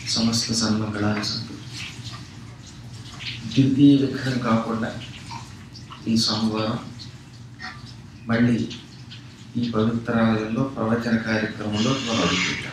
సమస్త సన్మంగళాన్ని సంతు ద్వితీయ విగ్రహం కాకుండా ఈ సోమవారం మళ్ళీ ఈ పవిత్రాలయంలో ప్రవచన కార్యక్రమంలో మనం అడుగుతుంటాం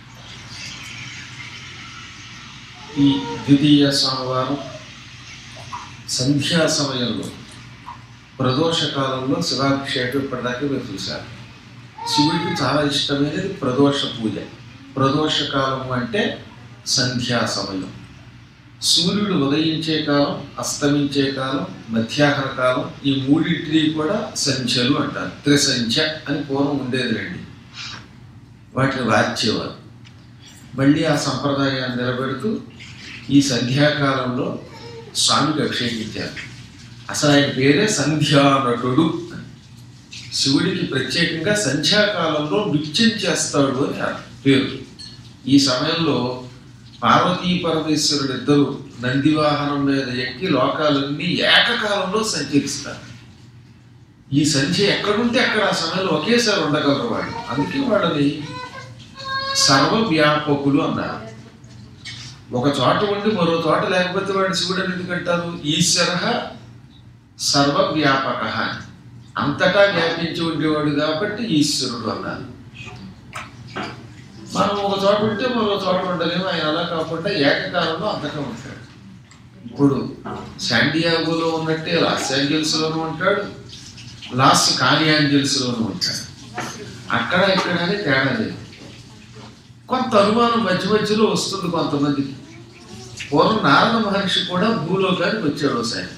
ఈ ద్వితీయ సోమవారం సంధ్యా సమయంలో ప్రదోష కాలంలో శివాభిషేకం ఇప్పటిదాకా మీరు చూశారు శివుడికి చాలా ఇష్టమైనది ప్రదోష పూజ ప్రదోష కాలం అంటే సంధ్యా సమయం సూర్యుడు ఉదయించే కాలం అస్తమించే కాలం మధ్యాహ్న కాలం ఈ మూడింటిని కూడా సంధ్యలు అంటారు త్రిసంధ్య అని పూర్వం ఉండేది రండి వాటిని వార్చేవారు మళ్ళీ ఆ సంప్రదాయాన్ని నిలబెడుతూ ఈ సంధ్యాకాలంలో స్వామికి అభిషేకించారు అసలు ఆయన పేరే సంధ్యానటుడు శివుడికి ప్రత్యేకంగా సంధ్యాకాలంలో నృత్యం చేస్తాడు అని ఆ పేరు ఈ సమయంలో పార్వతీ పరమేశ్వరుడు ఇద్దరు నందివాహనం మీద ఎక్కి లోకాలన్నీ ఏకకాలంలో సంచరిస్తారు ఈ సంధ్య ఎక్కడుంటే అక్కడ ఆ సమయంలో ఒకేసారి ఉండగలరు వాళ్ళు అందుకే వాళ్ళని సర్వవ్యాపకులు అన్నారు ఒక చోట ఉండి మరో చోట లేకపోతే వాడిని శివుడు అని ఎందుకంటారు ఈశ్వర సర్వవ్యాపక అని అంతటా వ్యాపించి ఉండేవాడు కాబట్టి ఈశ్వరుడు అన్నారు మనం ఒక చోట ఉంటే మరో చోట ఉండలేము ఆయన అలా కాకుండా ఏకకాలంలో అంతటా ఉంటాడు ఇప్పుడు శాండియాగోలో ఉన్నట్టే లాస్ ఏంజల్స్లోనూ ఉంటాడు లాస్ కానియాంజల్స్లోనూ ఉంటాడు అక్కడ ఇక్కడ అని తేడా లేదు కొంత అనుమానం మధ్య మధ్యలో వస్తుంది కొంతమందికి పూర్వం నారద మహర్షి కూడా భూలోకానికి వచ్చాడు ఒకసారి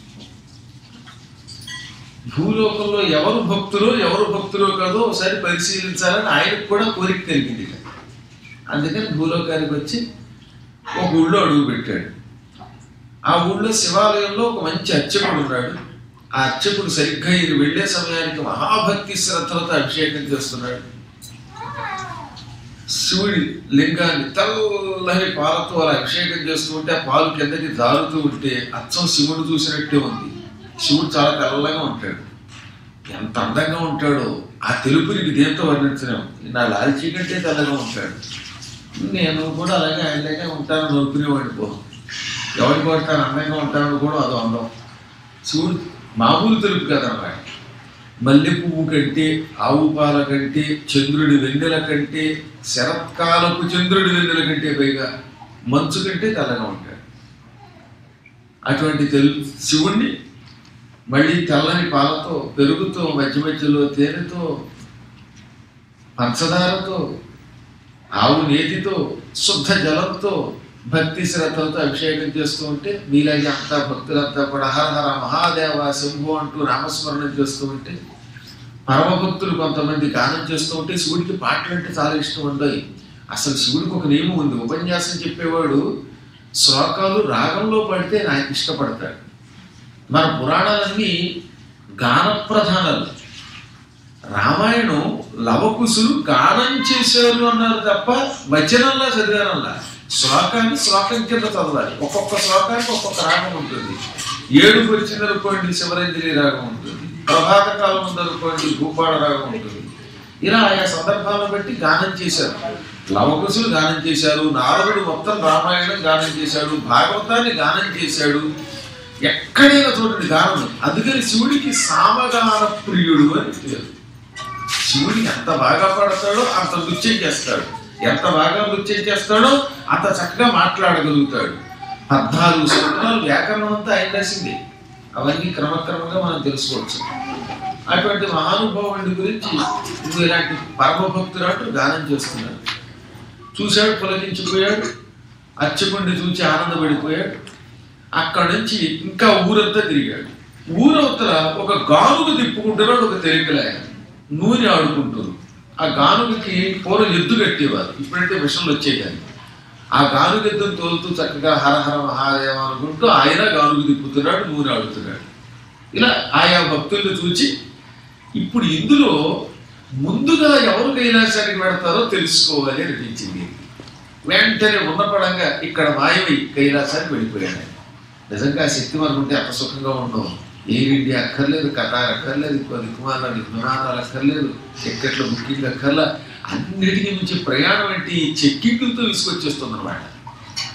భూలోకంలో ఎవరు భక్తులు ఎవరు భక్తులు కాదో ఒకసారి పరిశీలించాలని ఆయనకు కూడా కోరిక కలిగింది అందుకని భూలోకానికి వచ్చి ఒక ఊళ్ళో అడుగు పెట్టాడు ఆ ఊళ్ళో శివాలయంలో ఒక మంచి అర్చకుడు ఉన్నాడు ఆ అర్చకుడు సరిగ్గా ఇది వెళ్ళే సమయానికి మహాభక్తి శ్రద్ధలతో అభిషేకం చేస్తున్నాడు శివుడి లింగాన్ని తెల్లని పాలతో అలా అభిషేకం చేస్తూ ఉంటే ఆ పాలు కిందకి జారుతూ ఉంటే అచ్చం శివుడు చూసినట్టే ఉంది శివుడు చాలా తెల్లగా ఉంటాడు ఎంత అందంగా ఉంటాడో ఆ తెలుపునికి దేంతో వర్ణించలేం నా లాల్చీ కంటే తెల్లగా ఉంటాడు నేను కూడా అలాగే ఆయనలాగే ఉంటాను నొప్పునేవాడిని పో ఎవరి కొడతాను అందంగా ఉంటాను కూడా అదో అందం శివుడు మామూలు తెలుపు కదన్నమాట మల్లె పువ్వు కంటే ఆవు పాల కంటే చంద్రుడి వెన్నెల కంటే శరత్కాలపు చంద్రుడి వెన్నెల కంటే పైగా మంచు కంటే తెల్లగా ఉంటాడు అటువంటి తెలు శివుణ్ణి మళ్ళీ తెల్లని పాలతో పెరుగుతో మధ్య మధ్యలో తేనెతో పంచదారతో ఆవు నేతితో శుద్ధ జలంతో భక్తి శ్రద్ధలతో అభిషేకం చేస్తూ ఉంటే మీలాగే అంతా భక్తులంతా కూడా హర హర మహాదేవ శంభు అంటూ నామస్మరణం చేస్తూ ఉంటే పరమభక్తులు కొంతమంది గానం చేస్తూ ఉంటే శివుడికి పాటలు అంటే చాలా ఇష్టం ఉండవు అసలు శివుడికి ఒక నియమం ఉంది ఉపన్యాసం చెప్పేవాడు శ్లోకాలు రాగంలో పడితే నాకు ఇష్టపడతాడు మన పురాణాలన్నీ గాన ప్రధానాలు రామాయణం లవకుశులు గానం చేశారు అన్నారు తప్ప వచనంలా చదివారల్లా శ్లోకాన్ని శ్లోకం కింద చదవాలి ఒక్కొక్క శ్లోకానికి ఒక్కొక్క రాగం ఉంటుంది ఏడుపు వచ్చిందనుకోండి శివరంజలి రాగం ఉంటుంది ప్రభాత కాలం ఉందనుకోండి భూపాడ రాగం ఉంటుంది ఇలా ఆయా సందర్భాలను బట్టి గానం చేశారు లవకుశులు గానం చేశారు నారదుడు మొత్తం రామాయణం గానం చేశాడు భాగవతాన్ని గానం చేశాడు ఎక్కడైనా చూడండి గానం అందుకని శివుడికి సామగాన ప్రియుడు అని పేరు శివుడు ఎంత బాగా పడతాడో అంత నృత్యం చేస్తాడు ఎంత బాగా నృత్యం చేస్తాడో అంత చక్కగా మాట్లాడగలుగుతాడు పద్నాలుగు సూత్రాలు వ్యాకరణం అంతా ఆయన రాసింది అవన్నీ క్రమక్రమంగా మనం తెలుసుకోవచ్చు అటువంటి మహానుభావుడి గురించి నువ్వు ఇలాంటి పరమభక్తురాటు గానం చేస్తున్నాడు చూశాడు పులకించిపోయాడు అర్చకుడిని చూసి ఆనందపడిపోయాడు అక్కడి నుంచి ఇంకా ఊరంతా తిరిగాడు ఊరవతల ఒక గానుగు తిప్పుకుంటున్నాడు ఒక తెలికలాయన నూనె ఆడుకుంటున్నారు ఆ గానుగకి పూర్వం ఎద్దు కట్టేవారు ఇప్పుడంటే మిషన్లు వచ్చాయి కానీ ఆ గానుగ ఎద్దును తోలుతూ చక్కగా హరహర మహాదేవ అనుకుంటూ ఆయన గానుగు తిప్పుతున్నాడు నూనె ఆడుతున్నాడు ఇలా ఆయా భక్తుల్ని చూచి ఇప్పుడు ఇందులో ముందుగా ఎవరు కైలాసానికి పెడతారో తెలుసుకోవాలి అనిపించింది వెంటనే ఉన్నపడంగా ఇక్కడ మాయమై కైలాసానికి వెళ్ళిపోయాడు ఆయన. నిజంగా శక్తి మనకు ఉంటే అంత సుఖంగా ఉండవు ఎయిర్ ఇండియా అక్కర్లేదు కటార్ అక్కర్లేదు కొన్ని కుమారాలు విమానాలు అక్కర్లేదు టికెట్ల బుకింగ్ అక్కర్లా అన్నిటికీ మించి ప్రయాణం అంటే ఈ చెక్కింగ్లతో విసుకొచ్చేస్తుంది అనమాట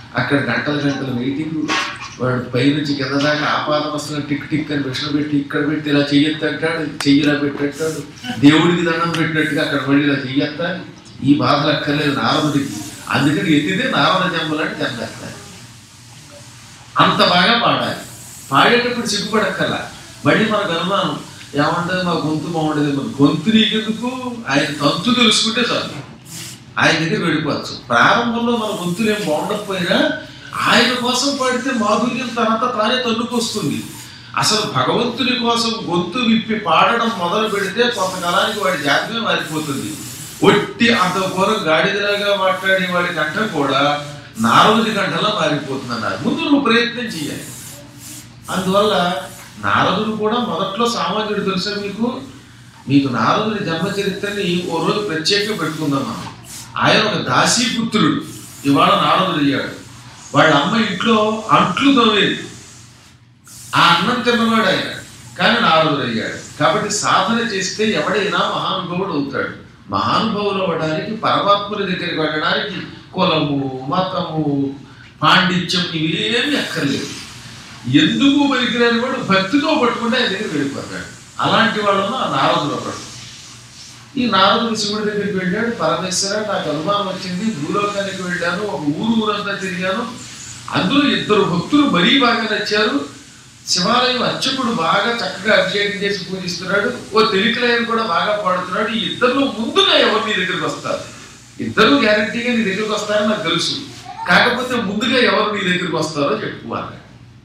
అక్కడ గంటల గంటల వెయిటింగ్ వాడు పైనుంచి కింద దాకా ఆపాదన వస్తున్న టిక్ టిక్ అని విషయం పెట్టి ఇక్కడ పెట్టి ఇలా చెయ్యొద్దు అంటాడు చెయ్యిలా పెట్టంటాడు దేవుడికి దండం పెట్టినట్టుగా అక్కడ మళ్ళీ ఇలా చెయ్యొద్దా ఈ బాధలు అక్కర్లేదు నారదుడికి అందుకని ఎత్తితే నారద జన్మలని జన్మేస్తారు అంత బాగా పాడాలి పాడేటప్పుడు సిగ్గుపడక్కర్లా మళ్ళీ మనకు అనుమానం ఏమంటుంది మా గొంతు బాగుండేది మన గొంతు నీకెందుకు ఆయన తంతు తెలుసుకుంటే చాలు ఆయన దగ్గర వెళ్ళిపోవచ్చు ప్రారంభంలో మన గొంతులు ఏం బాగుండకపోయినా ఆయన కోసం పాడితే మాధుర్యం తర్వాత తానే తన్నుకొస్తుంది అసలు భగవంతుని కోసం గొంతు విప్పి పాడడం మొదలు పెడితే కొంతకాలానికి వాడి జాతకమే మారిపోతుంది ఒట్టి అంత పూర్వం గాడిదలాగా మాట్లాడే వాడి కంఠ కూడా నారదుడి కంఠలా మారిపోతుంది అన్నారు ముందు నువ్వు ప్రయత్నం చేయాలి అందువల్ల నారదుడు కూడా మొదట్లో సామాన్యుడు తెలుసా మీకు మీకు నారదుడి జన్మ చరిత్రని ఓ రోజు ప్రత్యేకంగా పెట్టుకుందాం మనం ఆయన ఒక దాసీపుత్రుడు ఇవాళ నారదుడు అయ్యాడు వాళ్ళ అమ్మ ఇంట్లో అంట్లు తవ్వేది ఆ అన్నం తిన్నవాడు ఆయన కానీ నారదుడు అయ్యాడు కాబట్టి సాధన చేస్తే ఎవడైనా మహానుభావుడు అవుతాడు మహానుభావులు అవ్వడానికి పరమాత్ముని దగ్గరికి వెళ్ళడానికి కులము మతము పాండిత్యం ఇవేమీ అక్కర్లేదు ఎందుకు పనికిరాని వాడు భక్తితో పట్టుకుంటే ఆయన దగ్గర వెళ్ళిపోతాడు అలాంటి వాళ్ళలో ఆ నారదుడు ఒకడు ఈ నారదుడు శివుడి దగ్గరికి వెళ్ళాడు పరమేశ్వర నాకు అనుమానం వచ్చింది భూలోకానికి వెళ్ళాను ఒక ఊరు ఊరంతా తిరిగాను అందులో ఇద్దరు భక్తులు మరీ బాగా నచ్చారు శివాలయం అర్చకుడు బాగా చక్కగా అభిషేకం చేసి పూజిస్తున్నాడు ఓ తెలికలయం కూడా బాగా పాడుతున్నాడు ఈ ఇద్దరిలో ముందుగా ఎవరు నీ దగ్గరికి వస్తారు ఇద్దరు గ్యారంటీగా నీ దగ్గరికి వస్తారని నాకు తెలుసు కాకపోతే ముందుగా ఎవరు నీ దగ్గరికి వస్తారో చెప్పు అన్నాడు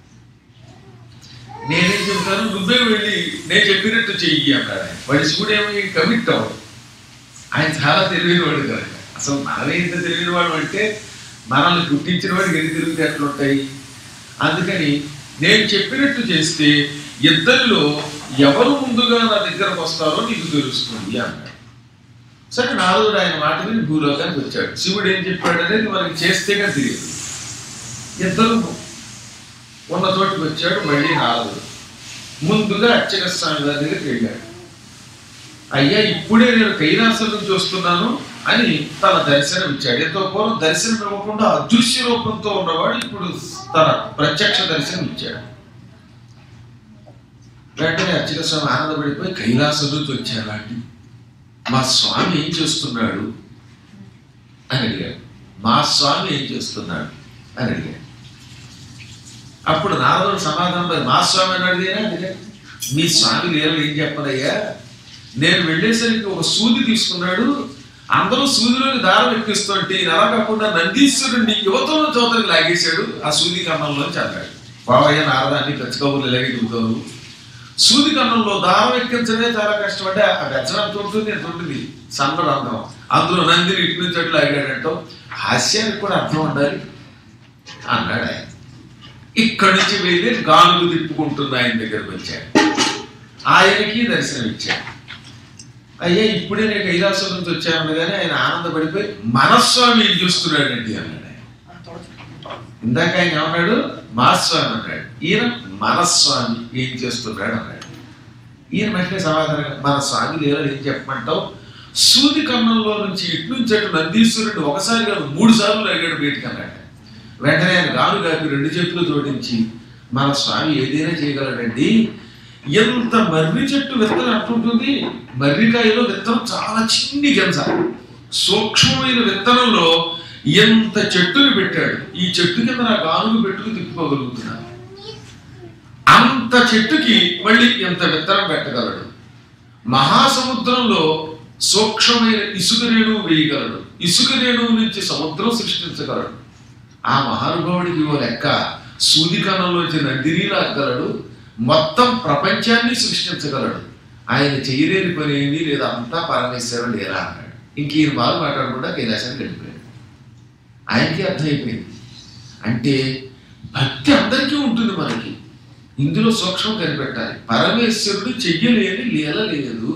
నేనేం చెప్తాను నువ్వే వెళ్ళి నేను చెప్పినట్టు చెయ్యి అన్నాడు ఆయన వాడి శివుడు ఏమి కమిట్ అవ్వడు ఆయన చాలా తెలివైన వాడు కనుక అసలు మనమే ఇంత తెలివైన వాడు అంటే మనల్ని పుట్టించిన వాడికి ఎన్ని తిరిగితే ఎట్లుంటాయి అందుకని నేను చెప్పినట్టు చేస్తే ఇద్దరిలో ఎవరు ముందుగా నా దగ్గరకు వస్తారో నీకు తెలుస్తుంది అన్నాడు సరే నారదుడు ఆయన మాట విని భూలోకానికి వచ్చాడు శివుడు ఏం చెప్పాడు అనేది మనకి చేస్తేగా తెలియదు ఇద్దరు ఉన్న చోటుకి వచ్చాడు మళ్ళీ నారదుడు ముందుగా అర్చక స్వామి గారి దగ్గరికి వెళ్ళాడు అయ్యా ఇప్పుడే నేను కైలాసం నుంచి వస్తున్నాను అని తన దర్శనం ఇచ్చాడు ఎంతో పూర్వం దర్శనం ఇవ్వకుండా అదృశ్య రూపంతో ఉన్నవాడు ఇప్పుడు తన ప్రత్యక్ష దర్శనం ఇచ్చాడు వెంటనే అర్చక స్వామి ఆనందపడిపోయి కైలాసం నుంచి వచ్చాడు అండి మా స్వామి ఏం చేస్తున్నాడు అని అడిగాడు మా స్వామి ఏం చేస్తున్నాడు అని అడిగాడు అప్పుడు నారదుడు సమాధానం మరి మా స్వామి అని అడిగారా అడిగాడు మీ స్వామి లీలలు ఏం చెప్పనయ్యా నేను వెళ్ళేసరికి ఒక సూది తీసుకున్నాడు అందరూ సూదిలోని దారం ఎక్కిస్తుంటే ఈయన అలా కాకుండా నందీశ్వరుడిని యువతలో చోతరికి లాగేశాడు ఆ సూది కన్నంలోంచి అన్నాడు బావయ్య నారదాన్ని పెచ్చకబుర్లు ఎలాగే దిగుతారు సూది కన్నంలో దారం ఎక్కించడమే చాలా కష్టం అంటే ఆ బెచ్చం ఎంత ఉంటుంది ఎంత ఉంటుంది సన్నడు అర్థం అందులో నందిని ఇటు నుంచి అట్లా ఆగాడంటాం హాస్యానికి కూడా అర్థం ఉండాలి అన్నాడు ఆయన ఇక్కడి నుంచి వెళ్ళి గానుగు తిప్పుకుంటున్న ఆయన దగ్గరకు వచ్చాడు ఆయనకి దర్శనం ఇచ్చాడు అయ్యా ఇప్పుడే నేను కైలాసం నుంచి వచ్చాను కానీ ఆయన ఆనందపడిపోయి మనస్వామి ఏం చూస్తున్నాడండి అన్నాడు ఆయన ఇందాక ఆయన ఏమన్నాడు మా స్వామి అన్నాడు ఈయన మనస్వామి ఏం చేస్తున్నాడు అన్నాడు ఈయన వెంటనే సమాధానం మన స్వామి లేదా ఏం చెప్పమంటావు సూది కన్నంలో నుంచి ఇటు నుంచి అటు నందీశ్వరుడు ఒకసారి కాదు మూడు సార్లు అడిగాడు బయటికి అన్నాడు వెంటనే ఆయన గాను కాపి రెండు చేతులు జోడించి మన స్వామి ఏదైనా చేయగలడండి ఎంత మర్రి చెట్టు విత్తనం అంటుంటుంది మర్రికాయలో విత్తనం చాలా చిన్ని గింజ సూక్ష్మమైన విత్తనంలో ఎంత చెట్టుని పెట్టాడు ఈ చెట్టు కింద నా గానుగు పెట్టుకుని తిప్పుకోగలుగుతున్నాను అంత చెట్టుకి మళ్ళీ ఎంత విత్తనం పెట్టగలడు మహాసముద్రంలో సూక్ష్మమైన ఇసుక రేణువు వేయగలడు ఇసుక రేణువు నుంచి సముద్రం సృష్టించగలడు ఆ మహానుభావుడికి ఓ లెక్క సూదికణంలోంచి నందిని లాగలడు మొత్తం ప్రపంచాన్ని సృష్టించగలడు ఆయన చేయలేని పని ఏమీ లేదా అంతా పరమేశ్వరుడు లేరా అన్నాడు ఇంక ఈయన బాగా మాట్లాడకుండా కైలాసానికి వెళ్ళిపోయాడు ఆయనకి అర్థమైపోయింది అంటే భక్తి అందరికీ ఉంటుంది మనకి ఇందులో సూక్ష్మం కనిపెట్టాలి పరమేశ్వరుడు చెయ్యలేని లీల లేదు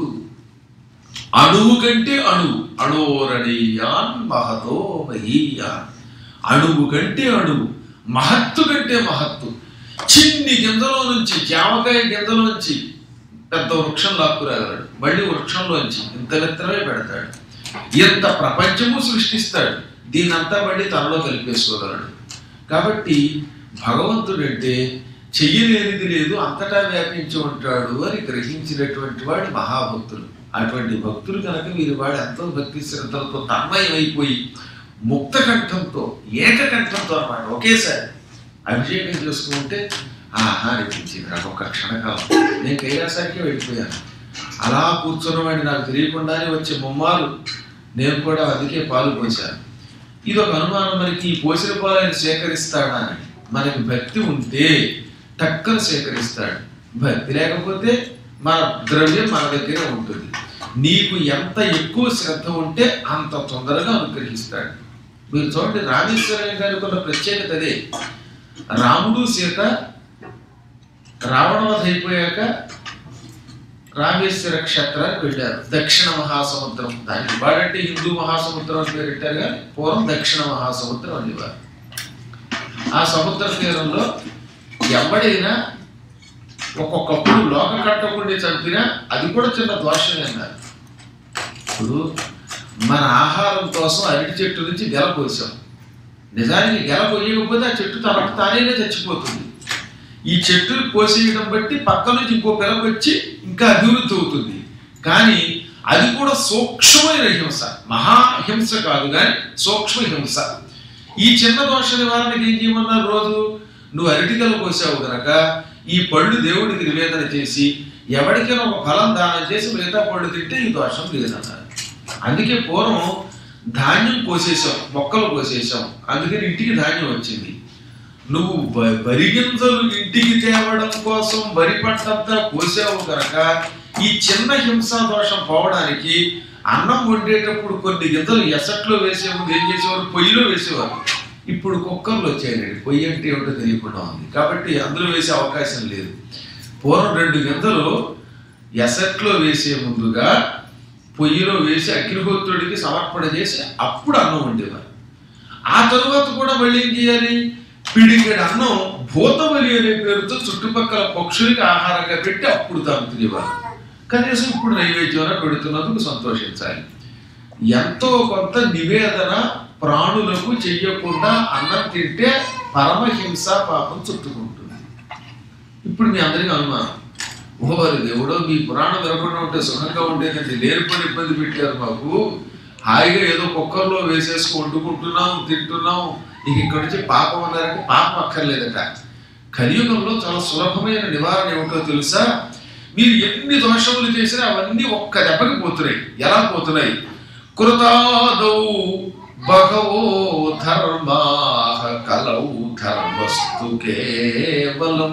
అణువు కంటే అణువు అణోరణీయాన్ మహతో మహీయాన్ అణువు కంటే అణువు మహత్తు కంటే మహత్తు చిన్ని గింజలో నుంచి జామకాయ గింజలో నుంచి పెద్ద వృక్షం లాక్కురాగలడు మళ్ళీ వృక్షంలోంచి ఇంత విత్తనమే పెడతాడు ఎంత ప్రపంచము సృష్టిస్తాడు దీనంతా మళ్ళీ తనలో కలిపేసుకోగలడు కాబట్టి భగవంతుడు అంటే చెయ్యలేనిది లేదు అంతటా వ్యాపించి ఉంటాడు అని గ్రహించినటువంటి వాడు మహాభక్తులు అటువంటి భక్తులు కనుక వీరి వాడు ఎంతో భక్తి శ్రద్ధలతో తన్మయమైపోయి ముక్త కంఠంతో ఏకకంఠంతో అన్నమాట ఒకేసారి అభిషేకం చేసుకుంటే ఆహా అనిపించింది నాకు ఒక క్షణకాలం నేను కైలాసానికి వెళ్ళిపోయాను అలా కూర్చున్నవాడిని నాకు తెలియకుండానే వచ్చే ముమ్మాలు నేను కూడా అందుకే పాలు పోశాను ఇది ఒక అనుమానం మనకి ఈ పోసిన పాలు ఆయన సేకరిస్తాడా అని మనకి భక్తి ఉంటే టక్కన సేకరిస్తాడు భక్తి లేకపోతే మన ద్రవ్యం మన దగ్గరే ఉంటుంది నీకు ఎంత ఎక్కువ శ్రద్ధ ఉంటే అంత తొందరగా అనుగ్రహిస్తాడు మీరు చూడండి రామేశ్వరం గారికి ఉన్న ప్రత్యేకత అదే రాముడు సీత రావణవధ అయిపోయాక రామేశ్వర క్షేత్రానికి వెళ్ళారు దక్షిణ మహాసముద్రం దానికి వాడంటే హిందూ మహాసముద్రం అని పేరు పెట్టారు కానీ పూర్వం దక్షిణ మహాసముద్రం అనేవారు ఆ సముద్ర తీరంలో ఎవడైనా ఒక్కొక్కప్పుడు లోక కట్టకుండా చంపినా అది కూడా చిన్న దోషమే అన్నారు ఇప్పుడు మన ఆహారం కోసం అరటి చెట్టు నుంచి గెల కోసాం నిజానికి గెల కొయ్యకపోతే ఆ చెట్టు తనకు తానే చచ్చిపోతుంది ఈ చెట్టు కోసేయడం బట్టి పక్క నుంచి ఇంకో పిల్లకి వచ్చి ఇంకా అభివృద్ధి అవుతుంది కానీ అది కూడా సూక్ష్మమైన హింస మహాహింస కాదు కానీ సూక్ష్మ హింస ఈ చిన్న దోష నివారణకి ఏం చేయమన్నారు రోజు నువ్వు అరటికలు కోసావు గనక ఈ పళ్ళు దేవుడికి నివేదన చేసి ఎవరికైనా ఒక ఫలం దానం చేసి మిగతా పళ్ళు తింటే ఈ దోషం లేదన్నారు అందుకే పూర్వం ధాన్యం కోసేసాం మొక్కలు కోసేసాం అందుకని ఇంటికి ధాన్యం వచ్చింది నువ్వు వ- వరి గింజలు ఇంటికి తేవడం కోసం వరి పంటంతా కోసావు కనుక ఈ చిన్న హింసా దోషం పోవడానికి అన్నం వండేటప్పుడు కొన్ని గింజలు ఎసట్లో వేసే ముందు ఏం చేసేవారు పొయ్యిలో వేసేవారు ఇప్పుడు కుక్కర్లు వచ్చాయండి పొయ్యి అంటే ఏమిటో తెలియకుండా ఉంది కాబట్టి అందులో వేసే అవకాశం లేదు పూర్వం రెండు గింజలు ఎసట్లో వేసే ముందుగా పొయ్యిలో వేసి అగ్నిహోత్రుడికి సమర్పణ చేసి అప్పుడు అన్నం వండేవారు ఆ తరువాత కూడా మళ్ళీ ఏం చేయాలి పిడిగడి అన్నం భూతబలి అనే పేరుతో చుట్టుపక్కల పక్షులకి ఆహారంగా పెట్టి అప్పుడు తాము తినేవారు కనీసం ఇప్పుడు నైవేద్యం పెడుతున్నందుకు సంతోషించాలి ఎంతో కొంత నివేదన ప్రాణులకు చెయ్యకుండా అన్నం తింటే పరమహింస పాపం చుట్టుకుంటుంది ఇప్పుడు మీ అందరికీ అనుమానం ఓవరి దేవుడో మీ పురాణం వినకుండా ఉంటే సుఖంగా ఉండేదండి లేనిపోయిన ఇబ్బంది పెట్టారు మాకు హాయిగా ఏదో కుక్కర్లో వేసేసుకు వండుకుంటున్నాం తింటున్నాం నీకు ఇక్కడి నుంచి పాపం అన్నారంటే పాపం అక్కర్లేదట కలియుగంలో చాలా సులభమైన నివారణ ఏమిటో తెలుసా మీరు ఎన్ని దోషములు చేసినా అవన్నీ ఒక్క దెబ్బకి పోతున్నాయి ఎలా పోతున్నాయి కృతాదౌ బహవో ధర్మా కలౌ ధర్మస్తు కేవలం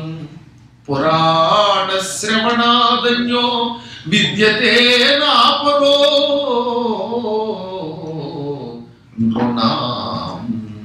పురాణ శ్రవణాదన్యో విద్యతే నాపరో నృణాం.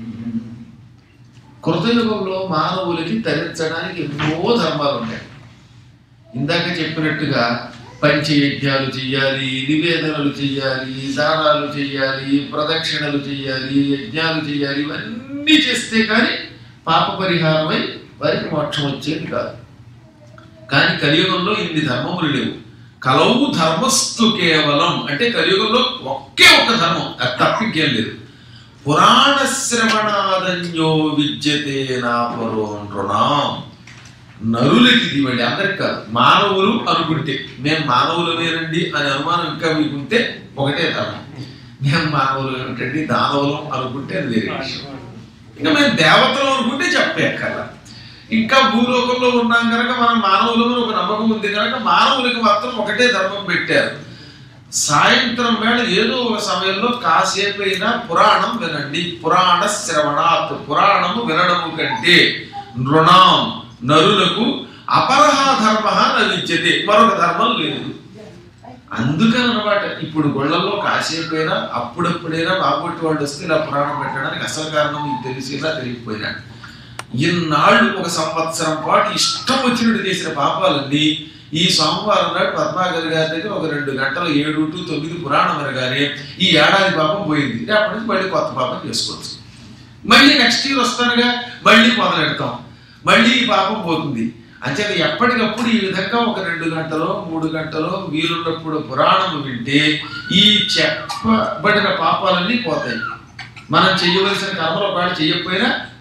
కృతయుగంలో మానవులకి తరించడానికి ఎన్నో ధర్మాలు ఉన్నాయి ఇందాక చెప్పినట్టుగా పంచయజ్ఞాలు చెయ్యాలి నివేదనలు చెయ్యాలి దానాలు చెయ్యాలి ప్రదక్షిణలు చెయ్యాలి యజ్ఞాలు చెయ్యాలి ఇవన్నీ చేస్తే కానీ పాప పరిహారమై వారికి మోక్షం వచ్చేది కాదు కానీ కలియుగంలో ఇన్ని ధర్మములు లేవు కలవు ధర్మస్తు కేవలం అంటే కలియుగంలో ఒకే ఒక్క ధర్మం అది తప్పింకేం లేదు పురాణ శ్రవణాదన్యో విద్యతే నా పరో నృణాం నరులకి ఇది ఇవ్వండి అందరికి కాదు మానవులు అనుకుంటే మేము మానవులమేనండి అనే అనుమానం ఇంకా మీకుంటే ఒకటే ధర్మం మేము మానవులు ఏమిటండి దానవులం అనుకుంటే అది వేరే విషయం ఇంకా మేము దేవతలు అనుకుంటే చెప్పేక్కర్లా ఇంకా భూలోకంలో ఉన్నాం కనుక మనం మానవులు ఒక నమ్మకం ఉంది కనుక మానవులకి మాత్రం ఒకటే ధర్మం పెట్టారు సాయంత్రం వేళ ఏదో ఒక సమయంలో కాసేపు అయినా పురాణం వినండి పురాణ శ్రవణాత్ పురాణము వినడము కంటే నృణాం నరులకు అపరహ ధర్మ నవిద్యతే మరొక ధర్మం లేదు అందుకని అనమాట ఇప్పుడు గొళ్ళల్లో కాసేపు అయినా అప్పుడప్పుడైనా బాబోటి వాళ్ళు వస్తే ఇలా పురాణం పెట్టడానికి అసలు కారణం మీకు తెలిసినా తెలియకపోయినా ఇన్నాళ్ళు ఒక సంవత్సరం పాటు ఇష్టం వచ్చినట్టు చేసిన పాపాలన్నీ ఈ సోమవారం నాడు పద్మాగర్ గారి దగ్గర ఒక రెండు గంటలు ఏడు టు తొమ్మిది పురాణం అనగానే ఈ ఏడాది పాపం పోయింది అప్పటి నుంచి మళ్ళీ కొత్త పాపం చేసుకోవచ్చు మళ్ళీ నెక్స్ట్ ఇయర్ వస్తానుగా మళ్ళీ మొదలెడతాం మళ్ళీ ఈ పాపం పోతుంది అంచేత ఎప్పటికప్పుడు ఈ విధంగా ఒక రెండు గంటలో మూడు గంటలో వీలున్నప్పుడు పురాణం వింటే ఈ చెప్పబడిన పాపాలన్నీ పోతాయి మనం చేయవలసిన కర్మలు ఒకవేళ చేయకపోయినా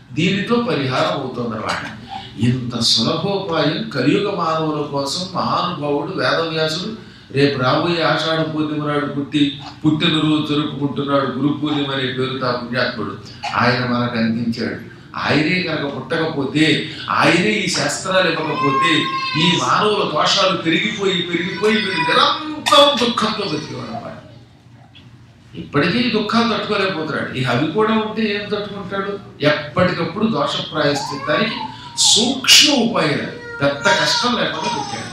దీనితో పరిహారం అవుతుందన్నమాట ఇంత సులభోపాయం కలియుగ మానవుల కోసం మహానుభావుడు వేదవ్యాసుడు రేపు రాబోయే ఆషాఢ పూర్ణిమ నాడు పుట్టి పుట్టినరోజు జరుపుకుంటున్నాడు గురు పూర్ణిమ అనే పేరుతో ఆ పుణ్యాత్ముడు ఆయన మనకు అందించాడు ఆయనే కనుక పుట్టకపోతే ఆయనే ఈ శాస్త్రాలు ఇవ్వకపోతే ఈ మానవుల దోషాలు పెరిగిపోయి పెరిగిపోయి వీడు నిరంతరం దుఃఖంతో బతికేవాడు అన్నమాట ఇప్పటికీ ఈ దుఃఖాలు తట్టుకోలేకపోతున్నాడు ఇక అవి కూడా ఉంటే ఏం తట్టుకుంటాడు ఎప్పటికప్పుడు దోష ప్రాయశ్చిత్తానికి సూక్ష్మ ఉపాయం పెద్ద కష్టం లేకుండా పెట్టాడు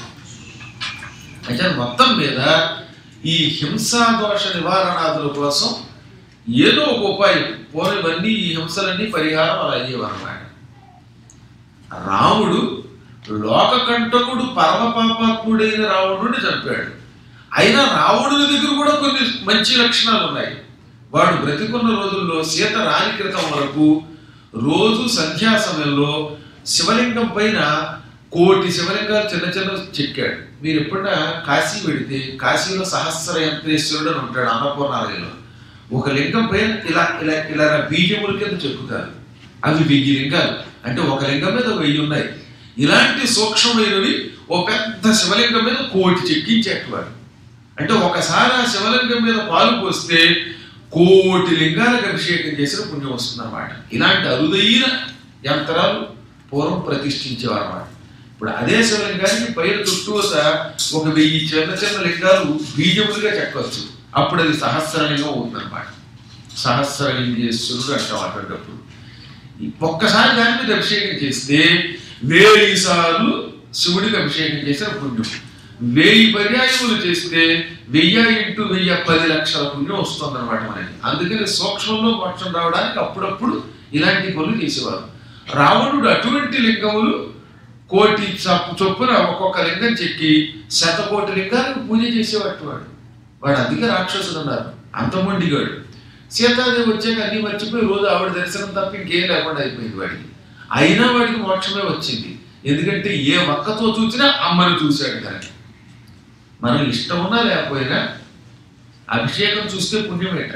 అయితే మొత్తం మీద ఈ హింసా దోష నివారణాదుల కోసం ఏదో ఒక ఉపాయం పోనివన్నీ ఈ హింసలన్నీ పరిహారం అలా అయ్యేవన్నమాట రాముడు లోకకంటకుడు పరమ పాపాత్ముడైన రావణుడిని చంపాడు అయినా రావణుని దగ్గర కూడా కొన్ని మంచి లక్షణాలు ఉన్నాయి వాడు బ్రతికున్న రోజుల్లో సీత రాని క్రితం వరకు రోజు సంధ్యా సమయంలో శివలింగం పైన కోటి శివలింగాలు చిన్న చిన్న చెక్కాడు మీరు ఎప్పుడైనా కాశీ వెడితే కాశీలో సహస్ర యంత్రేశ్వరుడు అని ఉంటాడు అన్నపూర్ణాలయంలో ఒక లింగం పైన ఇలా ఇలా ఇలా బీజముల కింద చెక్కుతారు అవి వెయ్యి లింగాలు అంటే ఒక లింగం మీద వెయ్యి ఉన్నాయి ఇలాంటి సూక్ష్మమైనవి ఓ పెద్ద శివలింగం మీద కోటి చెక్కించేటవాడు అంటే ఒకసారి ఆ శివలింగం మీద పాలు పోస్తే కోటి లింగాలకు అభిషేకం చేసిన పుణ్యం వస్తుందన్నమాట ఇలాంటి అరుదైన యంత్రాలు పూర్వం ప్రతిష్ఠించేవారు అన్నమాట ఇప్పుడు అదే శివలింగానికి పైన చుట్టూత ఒక వెయ్యి చిన్న చిన్న లింగాలు బీజములుగా చెక్కవచ్చు అప్పుడు అది సహస్రలింగం అవుతుందన్నమాట సహస్రలింగేశ్వరుడు అంటాం అటువంటిప్పుడు ఈ ఒక్కసారి దాని మీద అభిషేకం చేస్తే వేయి సార్లు శివుడికి అభిషేకం చేసిన పుణ్యం వెయ్యి పర్యాయములు చేస్తే వెయ్యి ఇంటూ వెయ్యి పది లక్షల పుణ్యం వస్తుంది అనమాట మనకి అందుకని సూక్ష్మంలో మోక్షం రావడానికి అప్పుడప్పుడు ఇలాంటి పనులు చేసేవారు రావణుడు అటువంటి లింగములు కోటి చప్పు చొప్పున ఒక్కొక్క లింగం చెక్కి శతకోటి లింగాలకు పూజ చేసేవాడు వాడు వాడు అందుకే రాక్షసుడు అన్నారు అంత మొండిగాడు సీతాదేవి వచ్చాక అన్ని మర్చిపోయి రోజు ఆవిడ దర్శనం తప్ప ఇంకేం లేకుండా అయిపోయింది వాడికి అయినా వాడికి మోక్షమే వచ్చింది ఎందుకంటే ఏ ఒక్కతో చూసినా అమ్మని చూశాడు కనుక మనం ఇష్టం ఉన్నా లేకపోయినా అభిషేకం చూస్తే పుణ్యమేట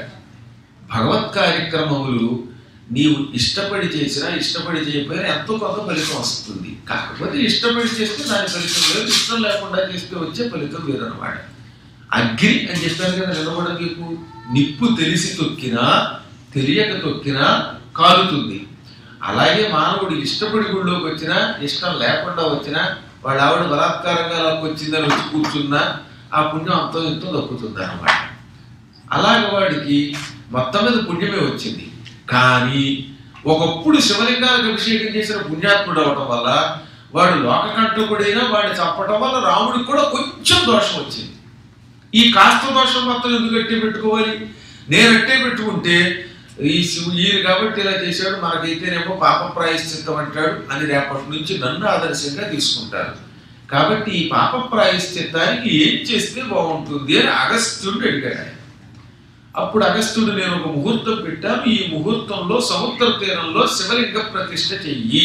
భగవత్ కార్యక్రమములు నీవు ఇష్టపడి చేసినా ఇష్టపడి చేయకపోయినా ఎంతో కొంత ఫలితం వస్తుంది కాకపోతే ఇష్టపడి చేస్తే దాని ఫలితం వేరు ఇష్టం లేకుండా చేస్తే వచ్చే ఫలితం వేరు అనమాట అగ్ని అని చెప్పాను కదా నిలబడ మీకు నిప్పు తెలిసి తొక్కినా తెలియక తొక్కినా కాలుతుంది అలాగే మానవుడు ఇష్టపడి గుళ్ళోకి వచ్చినా ఇష్టం లేకుండా వచ్చినా వాళ్ళ ఆవిడ బలాత్కారంగా లాక్కు వచ్చిందని వచ్చి కూర్చున్నా ఆ పుణ్యం అంతో ఎంతో దక్కుతుంది అనమాట అలాగే వాడికి మొత్తం మీద పుణ్యమే వచ్చింది కానీ ఒకప్పుడు శివలింగాలకు అభిషేకం చేసిన పుణ్యాత్ముడు అవటం వల్ల వాడు లోకకంటకుడైనా వాడిని చంపటం వల్ల రాముడికి కూడా కొంచెం దోషం వచ్చింది ఈ కాస్త దోషం మొత్తం ఎందుకు అట్టే పెట్టుకోవాలి నేను అట్టే పెట్టుకుంటే ఈ శివు ఈయన కాబట్టి ఇలా చేశాడు మనకైతేనేమో పాప ప్రాయశ్చిత్తం అంటాడు అని రేపటి నుంచి నన్ను ఆదర్శంగా తీసుకుంటారు కాబట్టి ఈ పాప ప్రాయశ్చిత్తానికి ఏం చేస్తే బాగుంటుంది అని అగస్త్యుడు అడిగాడు ఆయన అప్పుడు అగస్త్యుడు నేను ఒక ముహూర్తం పెట్టాను ఈ ముహూర్తంలో సముద్ర తీరంలో శివలింగ ప్రతిష్ఠ చెయ్యి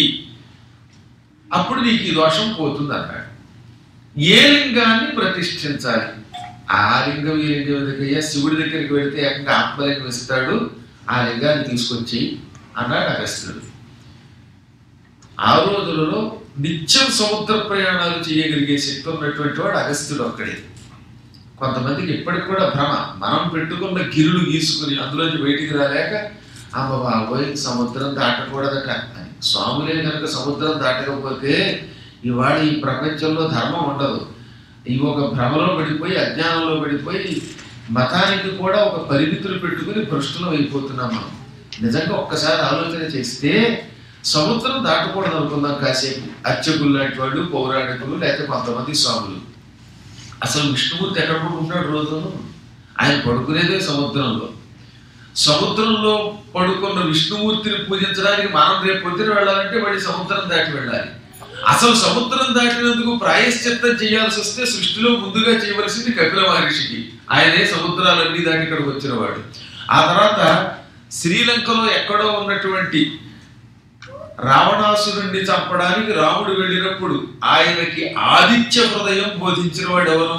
అప్పుడు నీకు ఈ దోషం పోతుంది అన్నాడు ఏ లింగాన్ని ప్రతిష్ఠించాలి ఆ లింగం ఈ లింగం దగ్గర శివుడి దగ్గరికి వెళితే ఏకంగా ఆత్మలింగం ఇస్తాడు ఆ లింగాన్ని తీసుకొచ్చి అన్నాడు అగస్త్యుడు ఆ రోజులలో నిత్యం సముద్ర ప్రయాణాలు చేయగలిగే శక్తి ఉన్నటువంటి వాడు అగస్త్యుడు ఒక్కడే కొంతమందికి ఇప్పటికి కూడా భ్రమ మనం పెట్టుకున్న గిరులు గీసుకుని అందులోంచి బయటికి రాలేక అమ్మ బాబోయ్ సముద్రం దాటకూడదట అని. స్వాములే కనుక సముద్రం దాటకపోతే ఇవాళ ఈ ప్రపంచంలో ధర్మం ఉండదు ఇవి ఒక భ్రమలో పడిపోయి అజ్ఞానంలో పడిపోయి మతానికి కూడా ఒక పరిమితులు పెట్టుకుని భ్రష్టులం అయిపోతున్నాం మనం నిజంగా ఒక్కసారి ఆలోచన చేస్తే సముద్రం దాటకూడదు అనుకుందాం కాసేపు అర్చకులు లాంటి వాళ్ళు పౌరాణికులు లేకపోతే కొంతమంది స్వాములు అసలు విష్ణుమూర్తి ఎక్కడ పడుకుంటాడు రోజు ఆయన పడుకునేదే సముద్రంలో సముద్రంలో పడుకున్న విష్ణుమూర్తిని పూజించడానికి మనం రేపు పొద్దున వెళ్ళాలంటే వాడి సముద్రం దాటి వెళ్ళాలి అసలు సముద్రం దాటినందుకు ప్రాయశ్చిత్తం చేయాల్సి వస్తే సృష్టిలో ముందుగా చేయవలసింది కపిల మహర్షికి ఆయనే సముద్రాలన్నీ దాటి ఇక్కడికి వచ్చినవాడు ఆ తర్వాత శ్రీలంకలో ఎక్కడో ఉన్నటువంటి రావణాసురుణ్ణి చంపడానికి రాముడు వెళ్ళినప్పుడు ఆయనకి ఆదిత్య హృదయం బోధించిన వాడు ఎవరు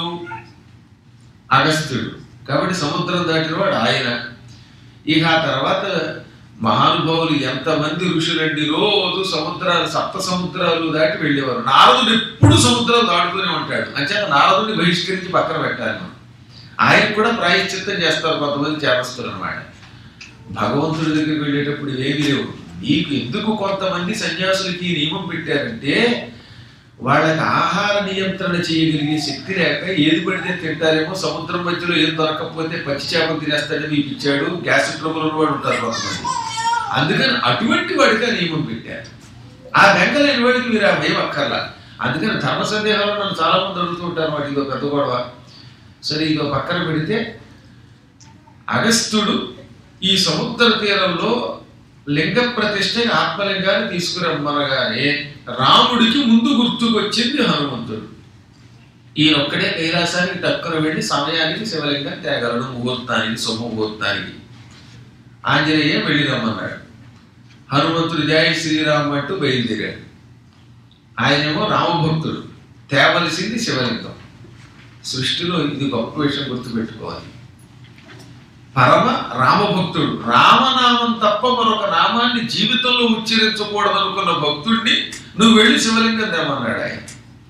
అగస్త్యుడు కాబట్టి సముద్రం దాటిన వాడు ఆయన ఇక ఆ తర్వాత మహానుభావులు ఎంతమంది ఋషులండి రోజు సముద్రాలు సప్త సముద్రాలు దాటి వెళ్ళేవారు నారదుడు ఎప్పుడు సముద్రాలు దాటుతూనే ఉంటాడు అంచేత నారదుడిని బహిష్కరించి పక్కన పెట్టాలి మనం ఆయన కూడా ప్రాయశ్చిత్తం చేస్తారు కొంతమంది చేరస్తులు అనమాట భగవంతుడి దగ్గరికి వెళ్ళేటప్పుడు ఏమీ లేవు నీకు ఎందుకు కొంతమంది సన్యాసులకి ఈ నియమం పెట్టారంటే వాళ్ళకి ఆహార నియంత్రణ చేయగలిగే శక్తి లేక ఏది పడితే తింటారేమో సముద్రం మధ్యలో ఏం దొరకకపోతే పచ్చి చేపలు తినేస్తాడని మీకు ఇచ్చాడు గ్యాస్ ట్రబుల్ వాడు ఉంటారు కొంతమంది అందుకని అటువంటి వాడికి ఆ నియమం పెట్టారు ఆ బెంగ లేని వాడికి మీరు ఆ భయం అక్కర్లా అందుకని ధర్మ సందేహాలు నన్ను చాలా మంది అడుగుతూ ఉంటారు వాటి ఇదో పెద్ద గొడవ సరే ఇదో పక్కన పెడితే అగస్త్యుడు ఈ సముద్ర తీరంలో లింగ ప్రతిష్ఠ ఆత్మలింగాన్ని తీసుకురమ్మనగానే రాముడికి ముందు గుర్తుకొచ్చింది హనుమంతుడు ఈయనొక్కడే కైలాసానికి టక్కున వెళ్ళి సమయానికి శివలింగం తేగలడు ముహూర్తానికి శుభముహూర్తానికి ఆంజనేయ వెళ్ళి రమ్మన్నాడు హనుమంతుడు జయ శ్రీరామ్ అంటూ బయలుదేరాడు ఆయనేమో రామభక్తుడు తేవలసింది శివలింగం సృష్టిలో ఇది గొప్ప విషయం గుర్తుపెట్టుకోవాలి పరమ రామభక్తుడు రామనామం తప్ప మరొక నామాన్ని జీవితంలో ఉచ్చరించకూడదనుకున్న భక్తుడిని నువ్వు వెళ్ళి శివలింగం తెమ్మన్నాడు ఆయన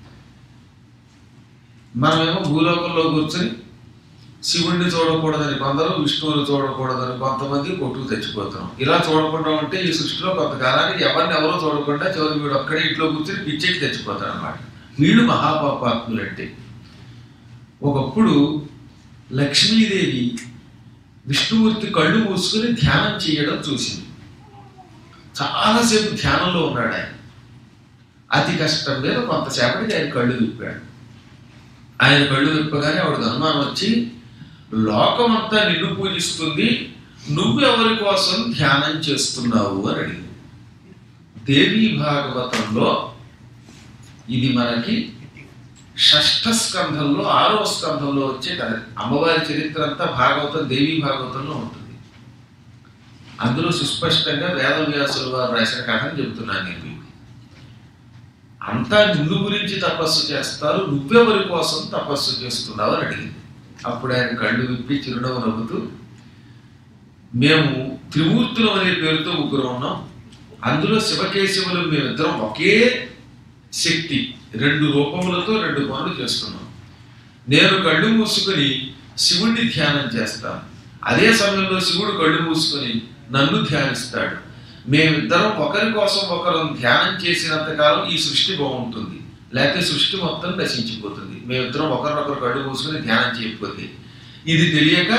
మనమేమో భూలోకంలో కూర్చొని శివుణ్ణి చూడకూడదని కొందరు విష్ణువుని చూడకూడదని కొంతమంది కొట్టుకు తెచ్చిపోతున్నాం ఇలా చూడకుండా ఉంటే ఈ సృష్టిలో కొంతకాలానికి ఎవరిని ఎవరో చూడకుండా చివరికి వీడు ఒక్కడే ఇంట్లో కూర్చొని పిచ్చెక్కి తెచ్చిపోతారు అనమాట వీళ్ళు మహాపాపాత్ములంటే ఒకప్పుడు లక్ష్మీదేవి విష్ణుమూర్తి కళ్ళు మూసుకుని ధ్యానం చేయడం చూసింది చాలాసేపు ధ్యానంలో ఉన్నాడు ఆయన అతి కష్టం మీద కొంతసేపటికి ఆయన కళ్ళు విప్పాడు ఆయన కళ్ళు విప్పగానే ఆవిడకి అనుమానం వచ్చి లోకమంతా నిన్ను పూజిస్తుంది నువ్వెవరి కోసం ధ్యానం చేస్తున్నావు అని అడిగింది దేవీ భాగవతంలో ఇది మనకి షష్ఠ స్కంధంలో ఆరవ స్కంధంలో వచ్చే కథ అమ్మవారి చరిత్ర అంతా భాగవతం దేవీ భాగవతంలో ఉంటుంది అందులో సుస్పష్టంగా వేదవ్యాసుల వారు రాసిన కథని చెబుతున్నాను నేను మీకు అంతా నిన్ను గురించి తపస్సు చేస్తారు నువ్వెవరి కోసం తపస్సు చేస్తున్నావు అని అడిగింది అప్పుడు ఆయన కళ్ళు విప్పి చిరునవ్వు నవ్వుతూ మేము త్రిమూర్తులం అనే పేరుతో ముగ్గురు ఉన్నాం అందులో శివకేశవులు మేమిద్దరం ఒకే శక్తి రెండు రూపములతో రెండు పనులు చేస్తున్నాం నేను కళ్ళు మూసుకొని శివుణ్ణి ధ్యానం చేస్తాను అదే సమయంలో శివుడు కళ్ళు మూసుకొని నన్ను ధ్యానిస్తాడు మేమిద్దరం ఒకరి కోసం ఒకరు ధ్యానం చేసినంత కాలం ఈ సృష్టి బాగుంటుంది లేకపోతే సృష్టి మొత్తం నశించిపోతుంది మేమిద్దరం ఒకరినొకరు కళ్ళు మూసుకొని ధ్యానం చేయకపోతే ఇది తెలియక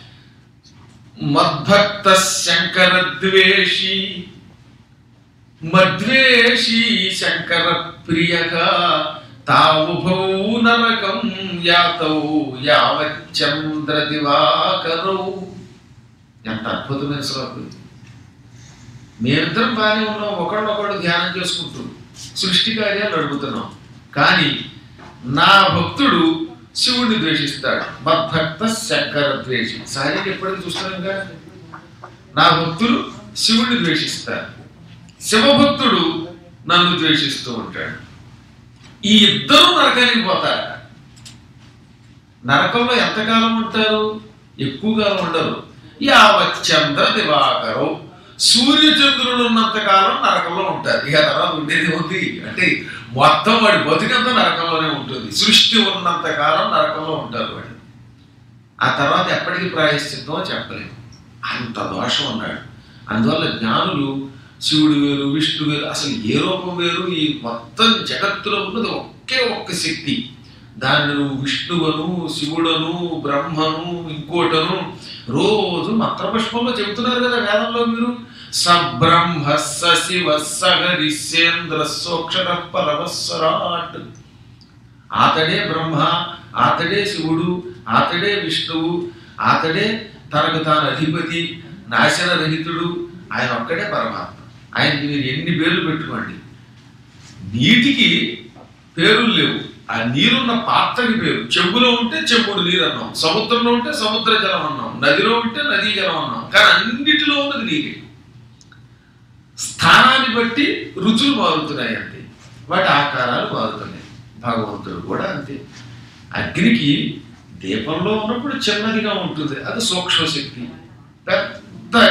మద్భక్త శంకర ద్వేషి మద్వేషీ శంకర ప్రియగా తావుభౌ నరకం యాతౌ యావచ్చంద్ర దివాకరౌ ఎంత అద్భుతమైన శ్లోకం ఇది. మేమిద్దరం బాగానే ఉన్నాం ఒకళ్ళొకడు ధ్యానం చేసుకుంటూ సృష్టి కార్యాలు నడుపుతున్నాం కానీ నా భక్తుడు శివుడిని ద్వేషిస్తాడు మద్భక్త శంకర ద్వేషి సహజంగా ఎప్పటికీ చూస్తున్నాం కదా నా భక్తుడు శివుడిని ద్వేషిస్తాడు శివభక్తుడు నన్ను ద్వేషిస్తూ ఉంటాడు ఈ ఇద్దరు నరకానికి పోతారు నరకంలో ఎంతకాలం ఉంటారు ఎక్కువ కాలం ఉండరు యావచ్చంద్ర దివాకరం సూర్యచంద్రుడు ఉన్నంత కాలం నరకంలో ఉంటారు ఇక తర్వాత ఉండేది ఉంది అంటే మొత్తం వాడి బతికంతా నరకంలోనే ఉంటుంది సృష్టి ఉన్నంత కాలం నరకంలో ఉంటారు వాడు ఆ తర్వాత ఎప్పటికి ప్రాయశ్చిత్తం చెప్పలేము అంత దోషం ఉన్నాడు అందువల్ల జ్ఞానులు శివుడు వేరు విష్ణు వేరు అసలు ఏ రూపం వేరు ఈ మొత్తం జగత్తులో ఉన్నది ఒకే ఒక్క శక్తి దాన్ని నువ్వు విష్ణువను శివుడను బ్రహ్మను ఇంకోటను రోజు మంత్రపుష్పంలో చెబుతున్నారు కదా వేదంలో మీరు సబ్రహ్మ స శివ సగరిసేంద్ర సోక్షర పరమస్వరాట్ అతడే బ్రహ్మ అతడే శివుడు అతడే విష్ణువు అతడే తనకు తాను అధిపతి నాశన రహితుడు ఆయన ఒక్కడే పరమాత్మ ఆయనకి మీరు ఎన్ని పేర్లు పెట్టుకోండి నీటికి పేర్లు లేవు ఆ నీరున్న పాత్రకి పేరు చెంబులో ఉంటే చెంబుడు నీరు అన్నాం సముద్రంలో ఉంటే సముద్ర జలం అన్నాం నదిలో ఉంటే నదీ జలం అన్నాం కానీ అన్నిటిలో ఉన్నది నీరే స్థానాన్ని బట్టి రుచులు మారుతున్నాయి అంతే వాటి ఆకారాలు మారుతున్నాయి భగవంతుడు కూడా అంతే అగ్నికి దీపంలో ఉన్నప్పుడు చిన్నదిగా ఉంటుంది అది సూక్ష్మ శక్తి పెద్ద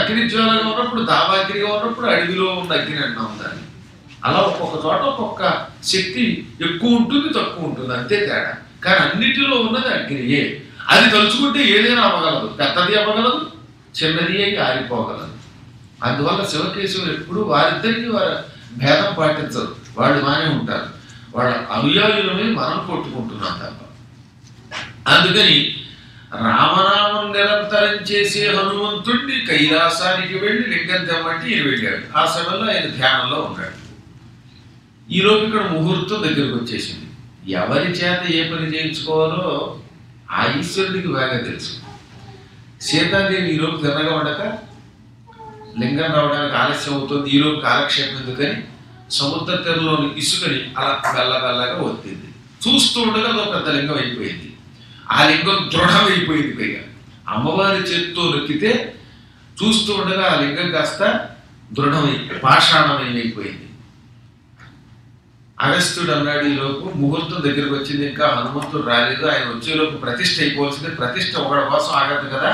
అగ్ని జ్వాలగా ఉన్నప్పుడు దావాగ్నిగా ఉన్నప్పుడు అడవిలో ఉన్న అగ్ని అంటాం దాన్ని అలా ఒక్కొక్క చోట ఒక్కొక్క శక్తి ఎక్కువ ఉంటుంది తక్కువ ఉంటుంది అంతే తేడా కానీ అన్నిటిలో ఉన్నది అగ్నియే అది తలుచుకుంటే ఏదైనా అవ్వగలదు పెద్దది అవ్వగలదు చిన్నది అయి ఆరిపోగలదు అందువల్ల శివకేశవులు ఎప్పుడు వారిద్దరికి వారి భేదం పాటించరు వాళ్ళు బాగానే ఉంటారు వాళ్ళ అనుయాయులమే మనం కొట్టుకుంటున్నాం తప్ప అందుకని రామనామం నిరంతరం చేసే హనుమంతుడిని కైలాసానికి వెళ్ళి లింగం తెమ్మంటే ఈయన వెళ్ళాడు ఆ సమయంలో ఆయన ధ్యానంలో ఉన్నాడు ఈలోపు ఇక్కడ ముహూర్తం దగ్గరకు వచ్చేసింది ఎవరి చేత ఏ పని చేయించుకోవాలో ఆ ఈశ్వరుడికి బాగా తెలుసు సీతాదేవి ఈలోపు తిన్నగా ఉండక లింగం రావడానికి ఆలస్యం అవుతుంది ఈలోపు కాలక్షేపం ఎందుకని సముద్ర తీరంలోని ఇసుకని అలా మెల్లమెల్లగా ఒత్తింది చూస్తూ ఉండగా అదో పెద్ద లింగం అయిపోయింది ఆ లింగం దృఢమైపోయింది పైగా అమ్మవారి చేతితో నొక్కితే చూస్తూ ఉండగా ఆ లింగం కాస్త దృఢమై పాషాణమైపోయింది అగస్త్యుడు అన్నాడు ఈ లోపు ముహూర్తం దగ్గరికి వచ్చింది ఇంకా హనుమంతుడు రాలేదు ఆయన వచ్చేలోపు ప్రతిష్ఠ అయిపోవాల్సింది ప్రతిష్ఠ ఒకటి కోసం ఆగదు కదా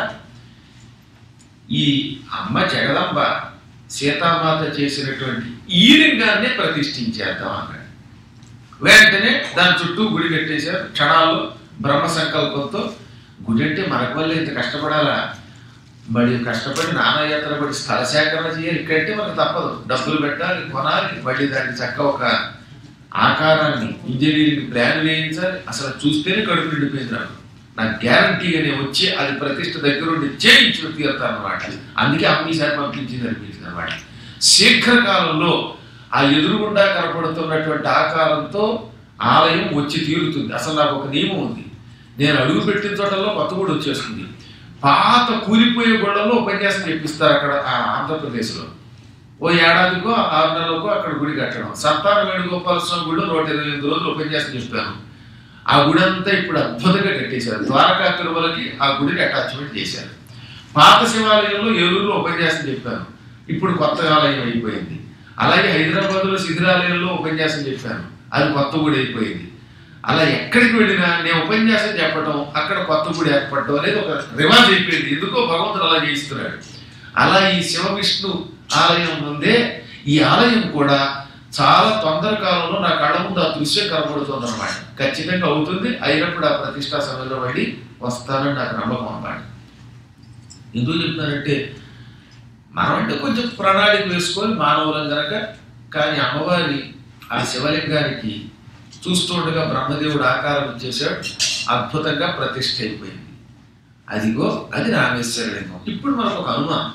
ఈ అమ్మ జగదంబ సీతామాత చేసినటువంటి ఈ లింగాన్నే ప్రతిష్ఠించేద్దాం అన్నాడు వెంటనే దాని చుట్టూ గుడి కట్టేశారు క్షణాల్లో బ్రహ్మ సంకల్పంతో గుడి అంటే మనకు వల్ల ఇంత కష్టపడాలా మరి కష్టపడి నానాయాత్ర పడి స్థల సేకరణ చేయాలి ఇక్కడంటే మనకు తప్పదు డబ్బులు పెట్టాలి కొనాలి మళ్ళీ దానికి చక్క ఒక ఆకారాన్ని ఇంజనీరింగ్ ప్లాన్ వేయించాలి అసలు చూస్తేనే కడుపు నిండిపోయింది నాకు నాకు గ్యారంటీగా నేను వచ్చి అది ప్రతిష్ట దగ్గరుండి చేయించి తీరుతాను అనమాట అందుకే అమ్మీసారి పంపించింది అనిపించింది అనమాట శీఘ్రకాలంలో ఆ ఎదురుగుండా కనపడుతున్నటువంటి ఆకారంతో ఆలయం వచ్చి తీరుతుంది అసలు నాకు ఒక నియమం ఉంది నేను అడుగు పెట్టిన చోటల్లో కొత్త గుడి వచ్చేస్తుంది పాత కూలిపోయే గుళ్ళలో ఉపన్యాసం చెప్పిస్తారు అక్కడ ఆ ఆంధ్రప్రదేశ్లో ఓ ఏడాదికో ఆరు నెలలకో అక్కడ గుడి కట్టడం సంతాన వేణుగోపాల స్వామి గుడిలో నూట ఇరవై ఎనిమిది రోజులు ఉపన్యాసం చెప్పాను ఆ గుడి అంతా ఇప్పుడు అద్భుతంగా కట్టేశారు ద్వారకా తిరుమలకి ఆ గుడికి అటాచ్మెంట్ చేశారు పాత శివాలయంలో ఏలూరులో ఉపన్యాసం చెప్పాను ఇప్పుడు కొత్త ఆలయం అయిపోయింది అలాగే హైదరాబాద్లో శిథిరాలయంలో ఉపన్యాసం చెప్పాను అది కొత్త గుడి అయిపోయింది అలా ఎక్కడికి వెళ్ళినా నేను ఉపన్యాసం చెప్పడం అక్కడ కొత్త గుడి ఏర్పడటం అనేది ఒక రివాజ్ అయిపోయింది ఎందుకో భగవంతుడు అలా చేయిస్తున్నాడు అలా ఈ శివ విష్ణు ఆలయం ముందే ఈ ఆలయం కూడా చాలా తొందర కాలంలో నా కళ్ళ ముందు ఆ దృశ్యం కనబడుతుంది అనమాట ఖచ్చితంగా అవుతుంది అయినప్పుడు ఆ ప్రతిష్టా సమయంలో మళ్ళీ వస్తానని నాకు నమ్మకం అన్నమాట ఎందుకు చెప్తున్నానంటే మనం అంటే కొంచెం ప్రణాళిక వేసుకొని మానవులం గనక కానీ అమ్మవారి ఆ శివలింగానికి చూస్తూ ఉండగా బ్రహ్మదేవుడు ఆకారం ఇచ్చేసాడు అద్భుతంగా ప్రతిష్ఠ అయిపోయింది అదిగో అది రామేశ్వర లింగం ఇప్పుడు మనకు ఒక అనుమానం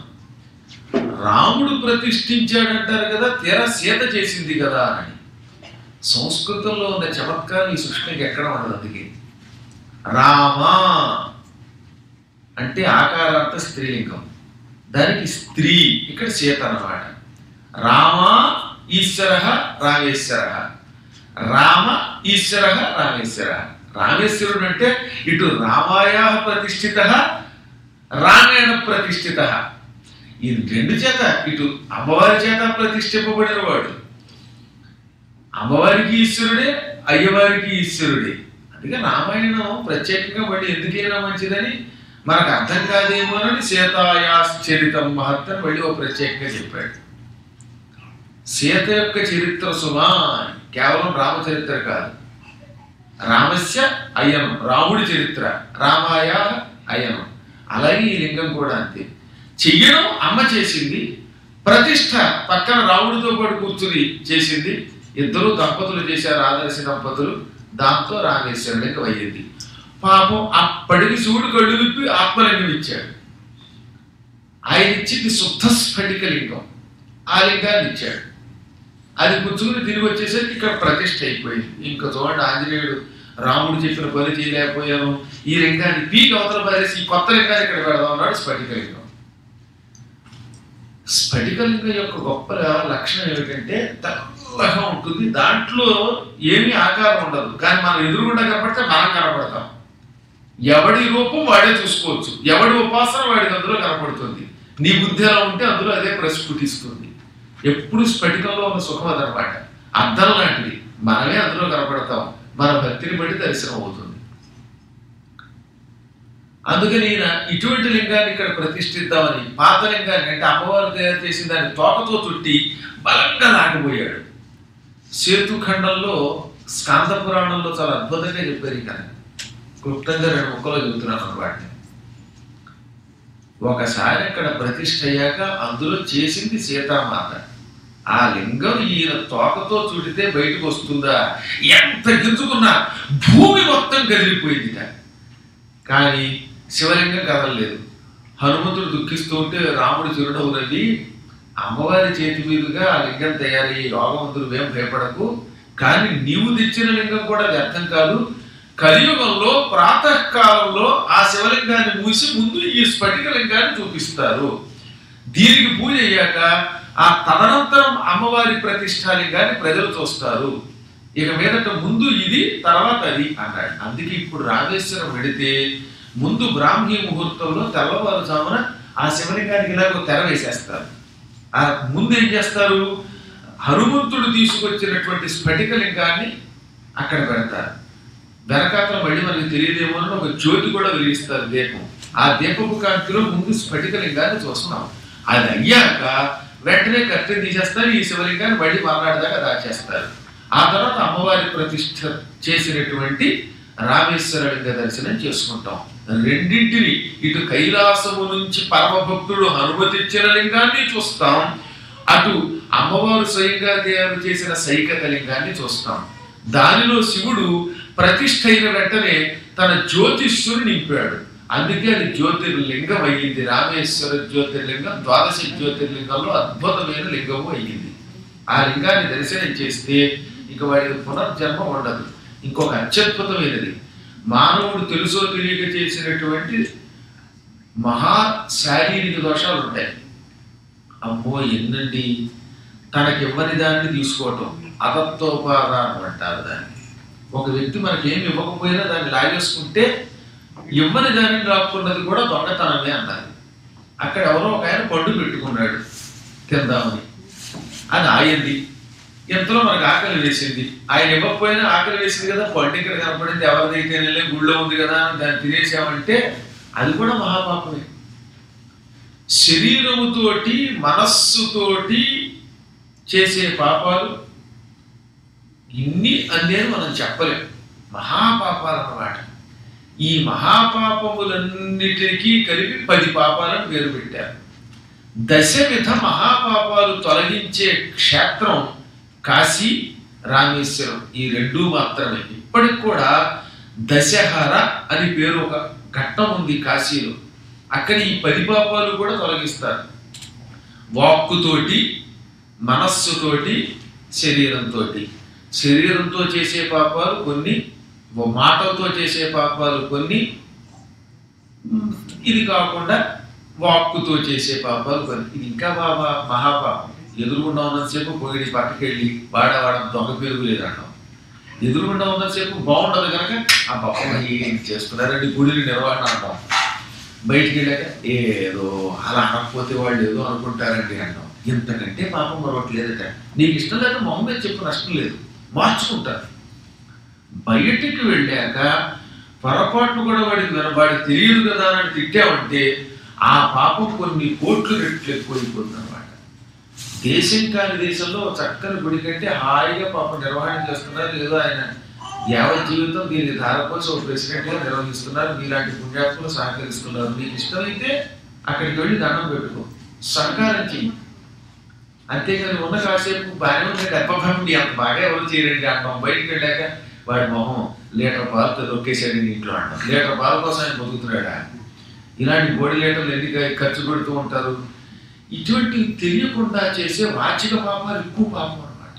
రాముడు ప్రతిష్ఠించాడంటారు కదా తీరా సీత చేసింది కదా అని సంస్కృతంలో ఉన్న చమత్కారం ఈ సృష్టికి ఎక్కడ ఉండదు అందుకే రామా అంటే ఆకారాంత స్త్రీలింగం దానికి స్త్రీ ఇక్కడ సీత అన్నమాట రామ ఈశ్వర రామేశ్వర రామ ఈశ్వర రామేశ్వర రామేశ్వరుడు అంటే ఇటు రామాయ ప్రతిష్ఠిత రామాయణ ప్రతిష్ఠిత ఈ రెండు చేత ఇటు అమ్మవారి చేత ప్రతిష్ఠింపబడిన వాడు అమ్మవారికి ఈశ్వరుడే అయ్యవారికి ఈశ్వరుడే అందుకే రామాయణం ప్రత్యేకంగా మళ్ళీ ఎందుకైనా మంచిదని మనకు అర్థం కాదేమోనని సీతాయాశ్చరితం మహత్తం మళ్ళీ ఒక ప్రత్యేకంగా చెప్పాడు సీత యొక్క చరిత్ర సుమా కేవలం రామచరిత్ర కాదు రామస్య అయనం రాముడి చరిత్ర రామాయ అయనం అలాగే ఈ లింగం కూడా అంతే చెయ్యడం అమ్మ చేసింది ప్రతిష్ట పక్కన రాముడితో పాటు కూర్చుని చేసింది ఇద్దరు దంపతులు చేశారు ఆదర్శ దంపతులు దాంతో రామేశ్వర లింగం అయ్యింది పాపం అప్పటికి శివుడు కళ్ళు విప్పి ఆత్మలింగం ఇచ్చాడు ఆయన ఇచ్చింది శుద్ధ స్ఫటిక లింగం ఆ లింగాన్ని ఇచ్చాడు అది పుచ్చుకుని తిరిగి వచ్చేసరికి ఇక్కడ ప్రతిష్ఠ అయిపోయింది ఇంకా చూడండి ఆంజనేయుడు రాముడు చెప్పిన పని చేయలేకపోయాను ఈ లింగాన్ని పీక్ అవతల పారేసి ఈ కొత్త లింగాన్ని ఇక్కడ పెడదాం అన్నాడు స్ఫటికలింగం స్ఫటికలింగం యొక్క గొప్ప లక్షణం ఏమిటంటే తెల్లగా ఉంటుంది దాంట్లో ఏమీ ఆకారం ఉండదు కానీ మనం ఎదురుగుండా కనపడితే మనం కనపడతాం ఎవడి రూపం వాడే చూసుకోవచ్చు ఎవడి ఉపాసన వాడికి అందులో కనపడుతుంది నీ బుద్ధి ఎలా ఉంటే అందులో అదే ప్రస్ఫుటిస్తుంది ఎప్పుడు స్ఫటికంలో ఉన్న సుఖం అదనమాట అద్దం లాంటిది మనమే అందులో కనపడతాం మన భక్తిని బట్టి దర్శనం అవుతుంది అందుకని ఈయన ఇటువంటి లింగాన్ని ఇక్కడ ప్రతిష్ఠిద్దామని పాత లింగాన్ని అంటే అమ్మవారు తయారు చేసిన దాన్ని తోకతో చుట్టి బలంగా లాగిపోయాడు సేతుఖండంలో స్కాంద పురాణంలో చాలా అద్భుతంగా చెప్పారు ఇంకా క్లుప్తంగా రెండు ముక్కలో చెబుతున్నాను అన్నమాట ఒకసారి అక్కడ ప్రతిష్ఠ అయ్యాక అందులో చేసింది సీతామాత ఆ లింగం ఈయన తోకతో చుడితే బయటకు వస్తుందా ఎంత గింజుకున్నా భూమి మొత్తం కదిలిపోయింది కానీ శివలింగం కదలలేదు హనుమంతుడు దుఃఖిస్తూ ఉంటే రాముడు చిరునవ్వు నవ్వి అమ్మవారి చేతి మీదుగా ఆ లింగం తయారయ్యే యోగవంతుడు ఏం భయపడకు కానీ నీవు తెచ్చిన లింగం కూడా వ్యర్థం కాదు కలియుగంలో ప్రాతకాలంలో ఆ శివలింగాన్ని మూసి ముందు ఈ స్ఫటిక లింగాన్ని చూపిస్తారు దీనికి పూజ అయ్యాక ఆ తదనంతరం అమ్మవారి ప్రతిష్టాలింగాన్ని ప్రజలు చూస్తారు ఇక మీదట ముందు ఇది తర్వాత అది అన్నాడు అందుకే ఇప్పుడు రామేశ్వరం వెడితే ముందు బ్రాహ్మీ ముహూర్తంలో తెల్లవారుజామున ఆ శివలింగానికి ఇలాగో తెర వేసేస్తారు ఆ ముందు ఏం చేస్తారు హనుమంతుడు తీసుకొచ్చినటువంటి స్ఫటిక లింగాన్ని అక్కడ పెడతారు వెనకాతల మళ్ళీ మనకి తెలియదేమో అని ఒక జ్యోతి కూడా వెలిగిస్తారు దీపం ఆ దీపపు కాంతిలో ముందు స్ఫటిక లింగాన్ని చూస్తున్నాం అది అయ్యాక వెంటనే కత్తిని తీసేస్తారు ఈ శివలింగాన్ని మళ్ళీ మాట్లాడదాకా దాచేస్తారు ఆ తర్వాత అమ్మవారి ప్రతిష్ఠ చేసినటువంటి రామేశ్వర లింగ దర్శనం చేసుకుంటాం రెండింటిని ఇటు కైలాసము నుంచి పరమభక్తుడు హనుమతిచ్చిన లింగాన్ని చూస్తాం అటు అమ్మవారు స్వయంగా తయారు చేసిన సైకత లింగాన్ని చూస్తాం దానిలో శివుడు ప్రతిష్ఠ అయిన వెంటనే తన జ్యోతిష్యుని నింపాడు అందుకే అది జ్యోతిర్లింగం అయ్యింది రామేశ్వర జ్యోతిర్లింగం ద్వాదశ జ్యోతిర్లింగంలో అద్భుతమైన లింగము అయ్యింది ఆ లింగాన్ని దర్శనం చేస్తే ఇక వాడికి పునర్జన్మ ఉండదు ఇంకొక అత్యద్భుతమైనది మానవుడు తెలుసో తెలియక చేసినటువంటి మహా శారీరక దోషాలు ఉంటాయి అమ్మో ఎన్నండి తనకివ్వని దాన్ని తీసుకోవటం అదత్తోపాదానం అంటారు దాన్ని ఒక వ్యక్తి మనకి ఏమి ఇవ్వకపోయినా దాన్ని లాగేసుకుంటే ఇవ్వని దాన్ని లాక్కున్నది కూడా దొంగతనమే అన్నారు అక్కడ ఎవరో ఒక ఆయన పండు పెట్టుకున్నాడు తిందామని అది ఆయింది ఎంతలో మనకు ఆకలి వేసింది ఆయన ఇవ్వకపోయినా ఆకలి వేసింది కదా పండు ఇక్కడ కనపడింది ఎవరిదైతే వెళ్ళి గుళ్ళో ఉంది కదా అని దాన్ని తినేసామంటే అది కూడా మహాపాపమే శరీరముతోటి మనస్సుతోటి చేసే పాపాలు ఇన్ని అన్నేది మనం చెప్పలేం మహాపాపాలు అన్నమాట ఈ మహాపాపములన్నిటికీ కలిపి పది పాపాలను పేరు పెట్టారు దశవిధ మహాపాపాలు తొలగించే క్షేత్రం కాశీ రామేశ్వరం ఈ రెండు మాత్రమే ఇప్పటికి కూడా దశహర అని పేరు ఒక ఘట్టం ఉంది కాశీలో అక్కడ ఈ పది పాపాలు కూడా తొలగిస్తారు వాక్కుతోటి మనస్సుతోటి శరీరంతో శరీరంతో చేసే పాపాలు కొన్ని మాటలతో చేసే పాపాలు కొన్ని ఉమ్, ఇది కాకుండా వాక్కుతో చేసే పాపాలు కొన్ని ఇది ఇంకా బాబా మహాపాపం ఎదురుగుండా ఉన్నంతసేపు పోయిడి పక్కకెళ్ళి వాడవాడ దొంగ పేరు లేదంటాం ఎదురుగుండా ఉన్నంతసేపు బాగుండదు కనుక ఆ పాపం ఏం చేస్తున్నారండి గుడిని నిర్వహణ అంటాం బయటికి వెళ్ళాక ఏదో అలా అనకపోతే వాళ్ళు ఏదో అనుకుంటారండి అంటాం ఇంతకంటే పాపం మరొకటి లేదట నీకు ఇష్టం లేక మొహం మీద చెప్పు నష్టం లేదు మార్చుకుంటారు బయటికి వెళ్ళాక పొరపాటును కూడా వాడికి విన- వాడికి తెలియదు కదా అని తిట్టామంటే ఆ పాపం కొన్ని కోట్లు రెట్లు ఎక్కువైపోతుంది అనమాట దేశం కాని దేశంలో ఒక చక్కని గుడి కంటే హాయిగా పాపం నిర్వహణ చేస్తున్నారు ఏదో ఆయన యావత్ జీవితం దీనికి ధారపోసి ఒక ప్రెసిడెంట్ గా నిర్వహిస్తున్నారు మీలాంటి పుణ్యాత్ములు సహకరిస్తున్నారు మీకు ఇష్టమైతే అక్కడికి వెళ్ళి దండం పెట్టుకో సహకారం చెయ్యి అంతేగాని ఉన్న కాసేపు బాగానే ఉంది గర్భభండి అంత బాగా ఎవరు చేయరండి అంటాం బయటికి వెళ్ళాక వాడి మొహం లీటర్ పాలు నొక్కేసాడు ఇంట్లో అంటాం లీటర్ పాల కోసం ఆయన బతుకుతున్నాడా ఇలాంటి బోడి లీటర్లు ఎందుకు ఖర్చు పెడుతూ ఉంటారు ఇటువంటి తెలియకుండా చేసే వాచిక పాపాలు ఎక్కువ పాపం అన్నమాట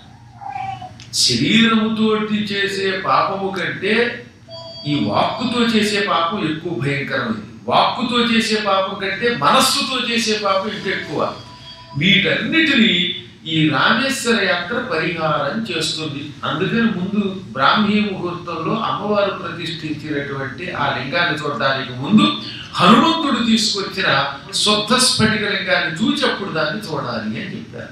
శరీరముతోటి చేసే పాపము కంటే ఈ వాక్కుతో చేసే పాపం ఎక్కువ భయంకరమైంది వాక్కుతో చేసే పాపం కంటే మనస్సుతో చేసే పాపం ఇంకా ఎక్కువ వీటన్నిటినీ ఈ రామేశ్వర యాత్ర పరిహారం చేస్తుంది అందుకని ముందు బ్రాహ్మీ ముహూర్తంలో అమ్మవారు ప్రతిష్ఠించినటువంటి ఆ లింగాన్ని చూడడానికి ముందు హనుమంతుడు తీసుకొచ్చిన శుద్ధ స్ఫటిక లింగాన్ని చూచి అప్పుడు దాన్ని చూడాలి అని చెప్పారు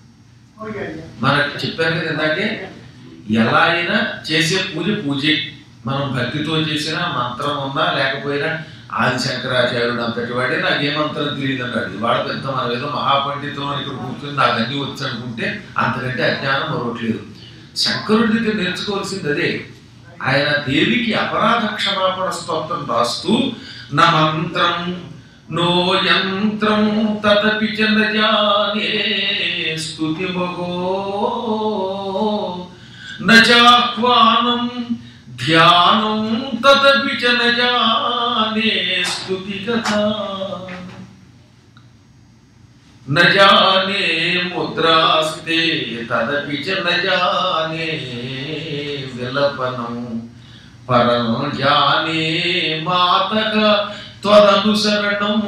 మనకి చెప్పారు కదా ఇందాకే ఎలా అయినా చేసే పూజ పూజే మనం భక్తితో చేసినా మంత్రం ఉన్నా లేకపోయినా ఆది శంకరాచార్యుడు అంతటి వాడే నాకు ఏ మంత్రం తెలియదు అన్నాడు వాడు పెద్ద మనం ఏదో మహాపండితం అని ఇక్కడ కూర్చొని నాకు అన్ని వచ్చు అనుకుంటే అంతకంటే అజ్ఞానం మరొకట్లేదు శంకరుడి దగ్గర నేర్చుకోవాల్సింది అదే ఆయన దేవికి అపరాధ క్షమాపణ స్తోత్రం రాస్తూ నా మంత్రం నో యంత్రం తదపి చంద్రజానే స్తుతి మగో నాహ్వానం ధ్యానం తదపి చనజానే స్తుతి కథ न जाने मुद्रास्ते तदपि च न जाने विलपनं परं जाने मातः त्वदनुसरणं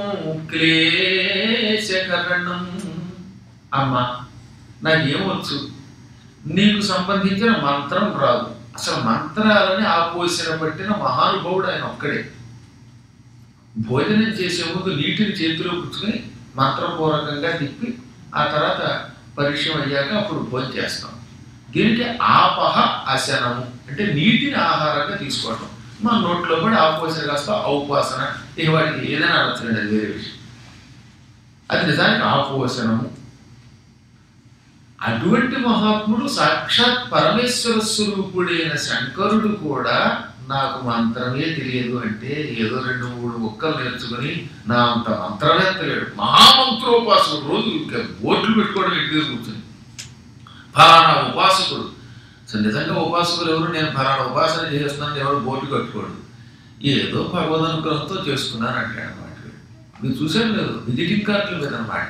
క్లేశకరణం అమ్మా నాకేమొచ్చు నీకు సంబంధించిన మంత్రం రాదు అసలు మంత్రాలని ఆపోసిన పట్టిన మహానుభావుడు ఆయన ఒక్కడే భోజనం చేసే ముందు నీటిని చేతిలో పుచ్చుకొని మంత్రపూర్వకంగా తిప్పి ఆ తర్వాత పరిచయం అయ్యాక అప్పుడు భోజనం చేస్తాం దీనికి ఆపహ అశనము అంటే నీటిని ఆహారంగా తీసుకోవటం మన నోట్లో కూడా ఆపోసన కాస్త ఔపాసన ఇక వాటికి ఏదైనా అనొచ్చునండి అది వేరే విషయం అది నిజానికి ఆపోసనము అటువంటి మహాత్ముడు సాక్షాత్ పరమేశ్వర స్వరూపుడైన శంకరుడు కూడా నాకు మంత్రమే తెలియదు అంటే ఏదో రెండు మూడు ముక్కలు నేర్చుకుని నా అంత మంత్రమే తెలియడు మహామంత్రోపాసకుడు రోజు ఇంకా బోట్లు పెట్టుకోవడం ఇంటి కూర్చుని ఫలానా ఉపాసకుడు సో నిజంగా ఉపాసకులు ఎవరు నేను ఫలానా ఉపాసన చేస్తున్నాను ఎవరు బోటు కట్టుకోడు ఏదో భగవద్ అనుగ్రహంతో చేసుకున్నాను అంటాడు అనమాట మీరు చూసారు లేదు విజిటింగ్ కార్డుల మీద అనమాట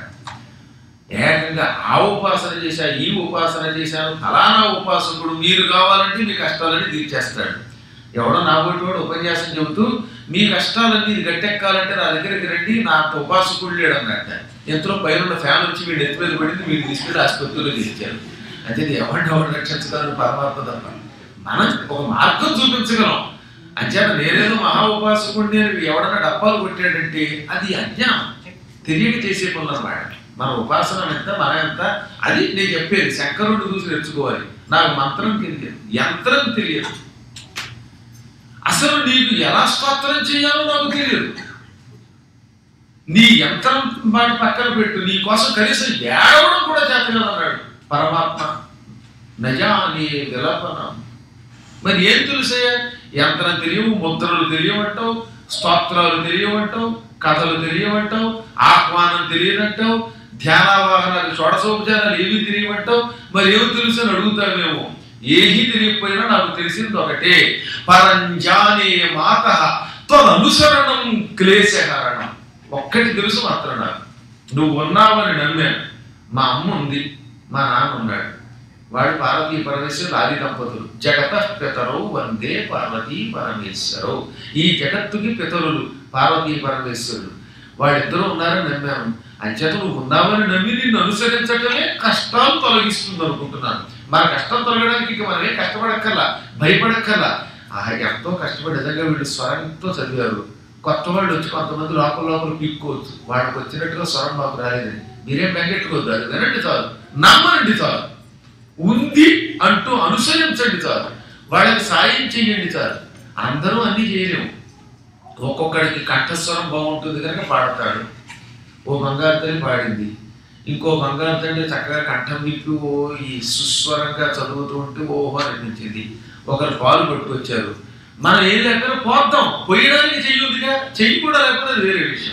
ఏకంగా ఆ ఉపాసన చేశా ఈ ఉపాసన చేశాను ఫలానా ఉపాసకుడు మీరు కావాలంటే మీ కష్టాలని తీర్చేస్తాడు ఎవడో నా వాడు ఉపన్యాసం చెబుతూ మీ కష్టాలన్నీ ఇది గట్టెక్కాలంటే నా దగ్గరికి రండి నా అంత ఉపాసకుడు లేడు అన్నట్ట ఎంతలో పైన ఫ్యాన్ వచ్చి వీడు ఎత్తి మీద పడింది వీడు తీసుకెళ్ళి ఆసుపత్రిలో తీర్చారు అంటే ఇది ఎవరిని ఎవరు రక్షించగలరు పరమాత్మ తప్ప మనం ఒక మార్గం చూపించగలం అంచేత నేనేదో మహా ఉపాసకుడిని అని ఎవడన్నా డబ్బాలు కొట్టాడంటే అది అజ్ఞానం తెలియక చేసే పనులు అన్నమాట మన ఉపాసన ఎంత మన ఎంత అది నేను చెప్పేది శంకరుడు చూసి నేర్చుకోవాలి నాకు మంత్రం తెలియదు యంత్రం తెలియదు అసలు నీకు ఎలా స్తోత్రం చేయాలో నాకు తెలియదు నీ యంత్రం మాట పక్కన పెట్టు నీ కోసం కనీసం ఏడవడం కూడా చేతగలన్నాడు పరమాత్మ నజాని విలపనం మరి ఏం తెలుసే యంత్రం తెలియవు ముద్రలు తెలియవంటావు స్తోత్రాలు తెలియవంటావు కథలు తెలియవంటావు ఆహ్వానం తెలియదంటావు ధ్యానావాహనాలు షోడసోపచారాలు ఏవి తెలియవంటావు మరి ఏమి తెలుసు అని అడుగుతావేమో ఏమీ తెలియకపోయినా నాకు తెలిసింది ఒకటే పరంజానే మాత త్వదనుసరణం క్లేశహరణం ఒక్కటి తెలుసు మాత్రం నాకు నువ్వు ఉన్నావని నమ్మాను మా అమ్మ ఉంది మా నాన్న ఉన్నాడు వాడు పార్వతీ పరమేశ్వరుడు ఆది దంపతులు జగత పితరవు వందే పార్వతీ పరమేశ్వరు ఈ జగత్తుకి పితరులు పార్వతీ పరమేశ్వరుడు వాడిద్దరూ ఉన్నారని నమ్మాను అంచేత నువ్వు ఉన్నావని నమ్మి నిన్ను అనుసరించటమే కష్టాలు తొలగిస్తుంది అనుకుంటున్నాను మన కష్టం తొలగడానికి ఇక మనమే కష్టపడక్కర్లా భయపడక్కర్లా ఆహా ఎంతో కష్టపడి నిజంగా వీళ్ళు స్వరంతో చదివారు కొత్త వాళ్ళు వచ్చి కొంతమంది లోపల లోపల పీక్కోవచ్చు వాళ్ళకి వచ్చినట్టుగా స్వరం మాకు రాలేదని మీరేం బెంగెట్టుకోవద్దు అది వినండి చాలు నమ్మనండి చాలు ఉంది అంటూ అనుసరించండి చాలు వాళ్ళకి సాయం చేయండి చాలు అందరూ అన్ని చేయలేము ఒక్కొక్కడికి కంఠస్వరం బాగుంటుంది కనుక పాడతాడు ఓ బంగారు తల్లి పాడింది ఇంకో బంగారు తల్లి చక్కగా కంఠం విప్పి ఓ ఈ సుస్వరంగా చదువుతూ ఉంటే ఓహో అనిపించింది ఒకరు పాలు పట్టుకొచ్చారు మనం ఏం లేకపోతే పోద్దాం పోయడానికి చెయ్యి ఉందిగా చెయ్యి కూడా లేకపోతే అది వేరే విషయం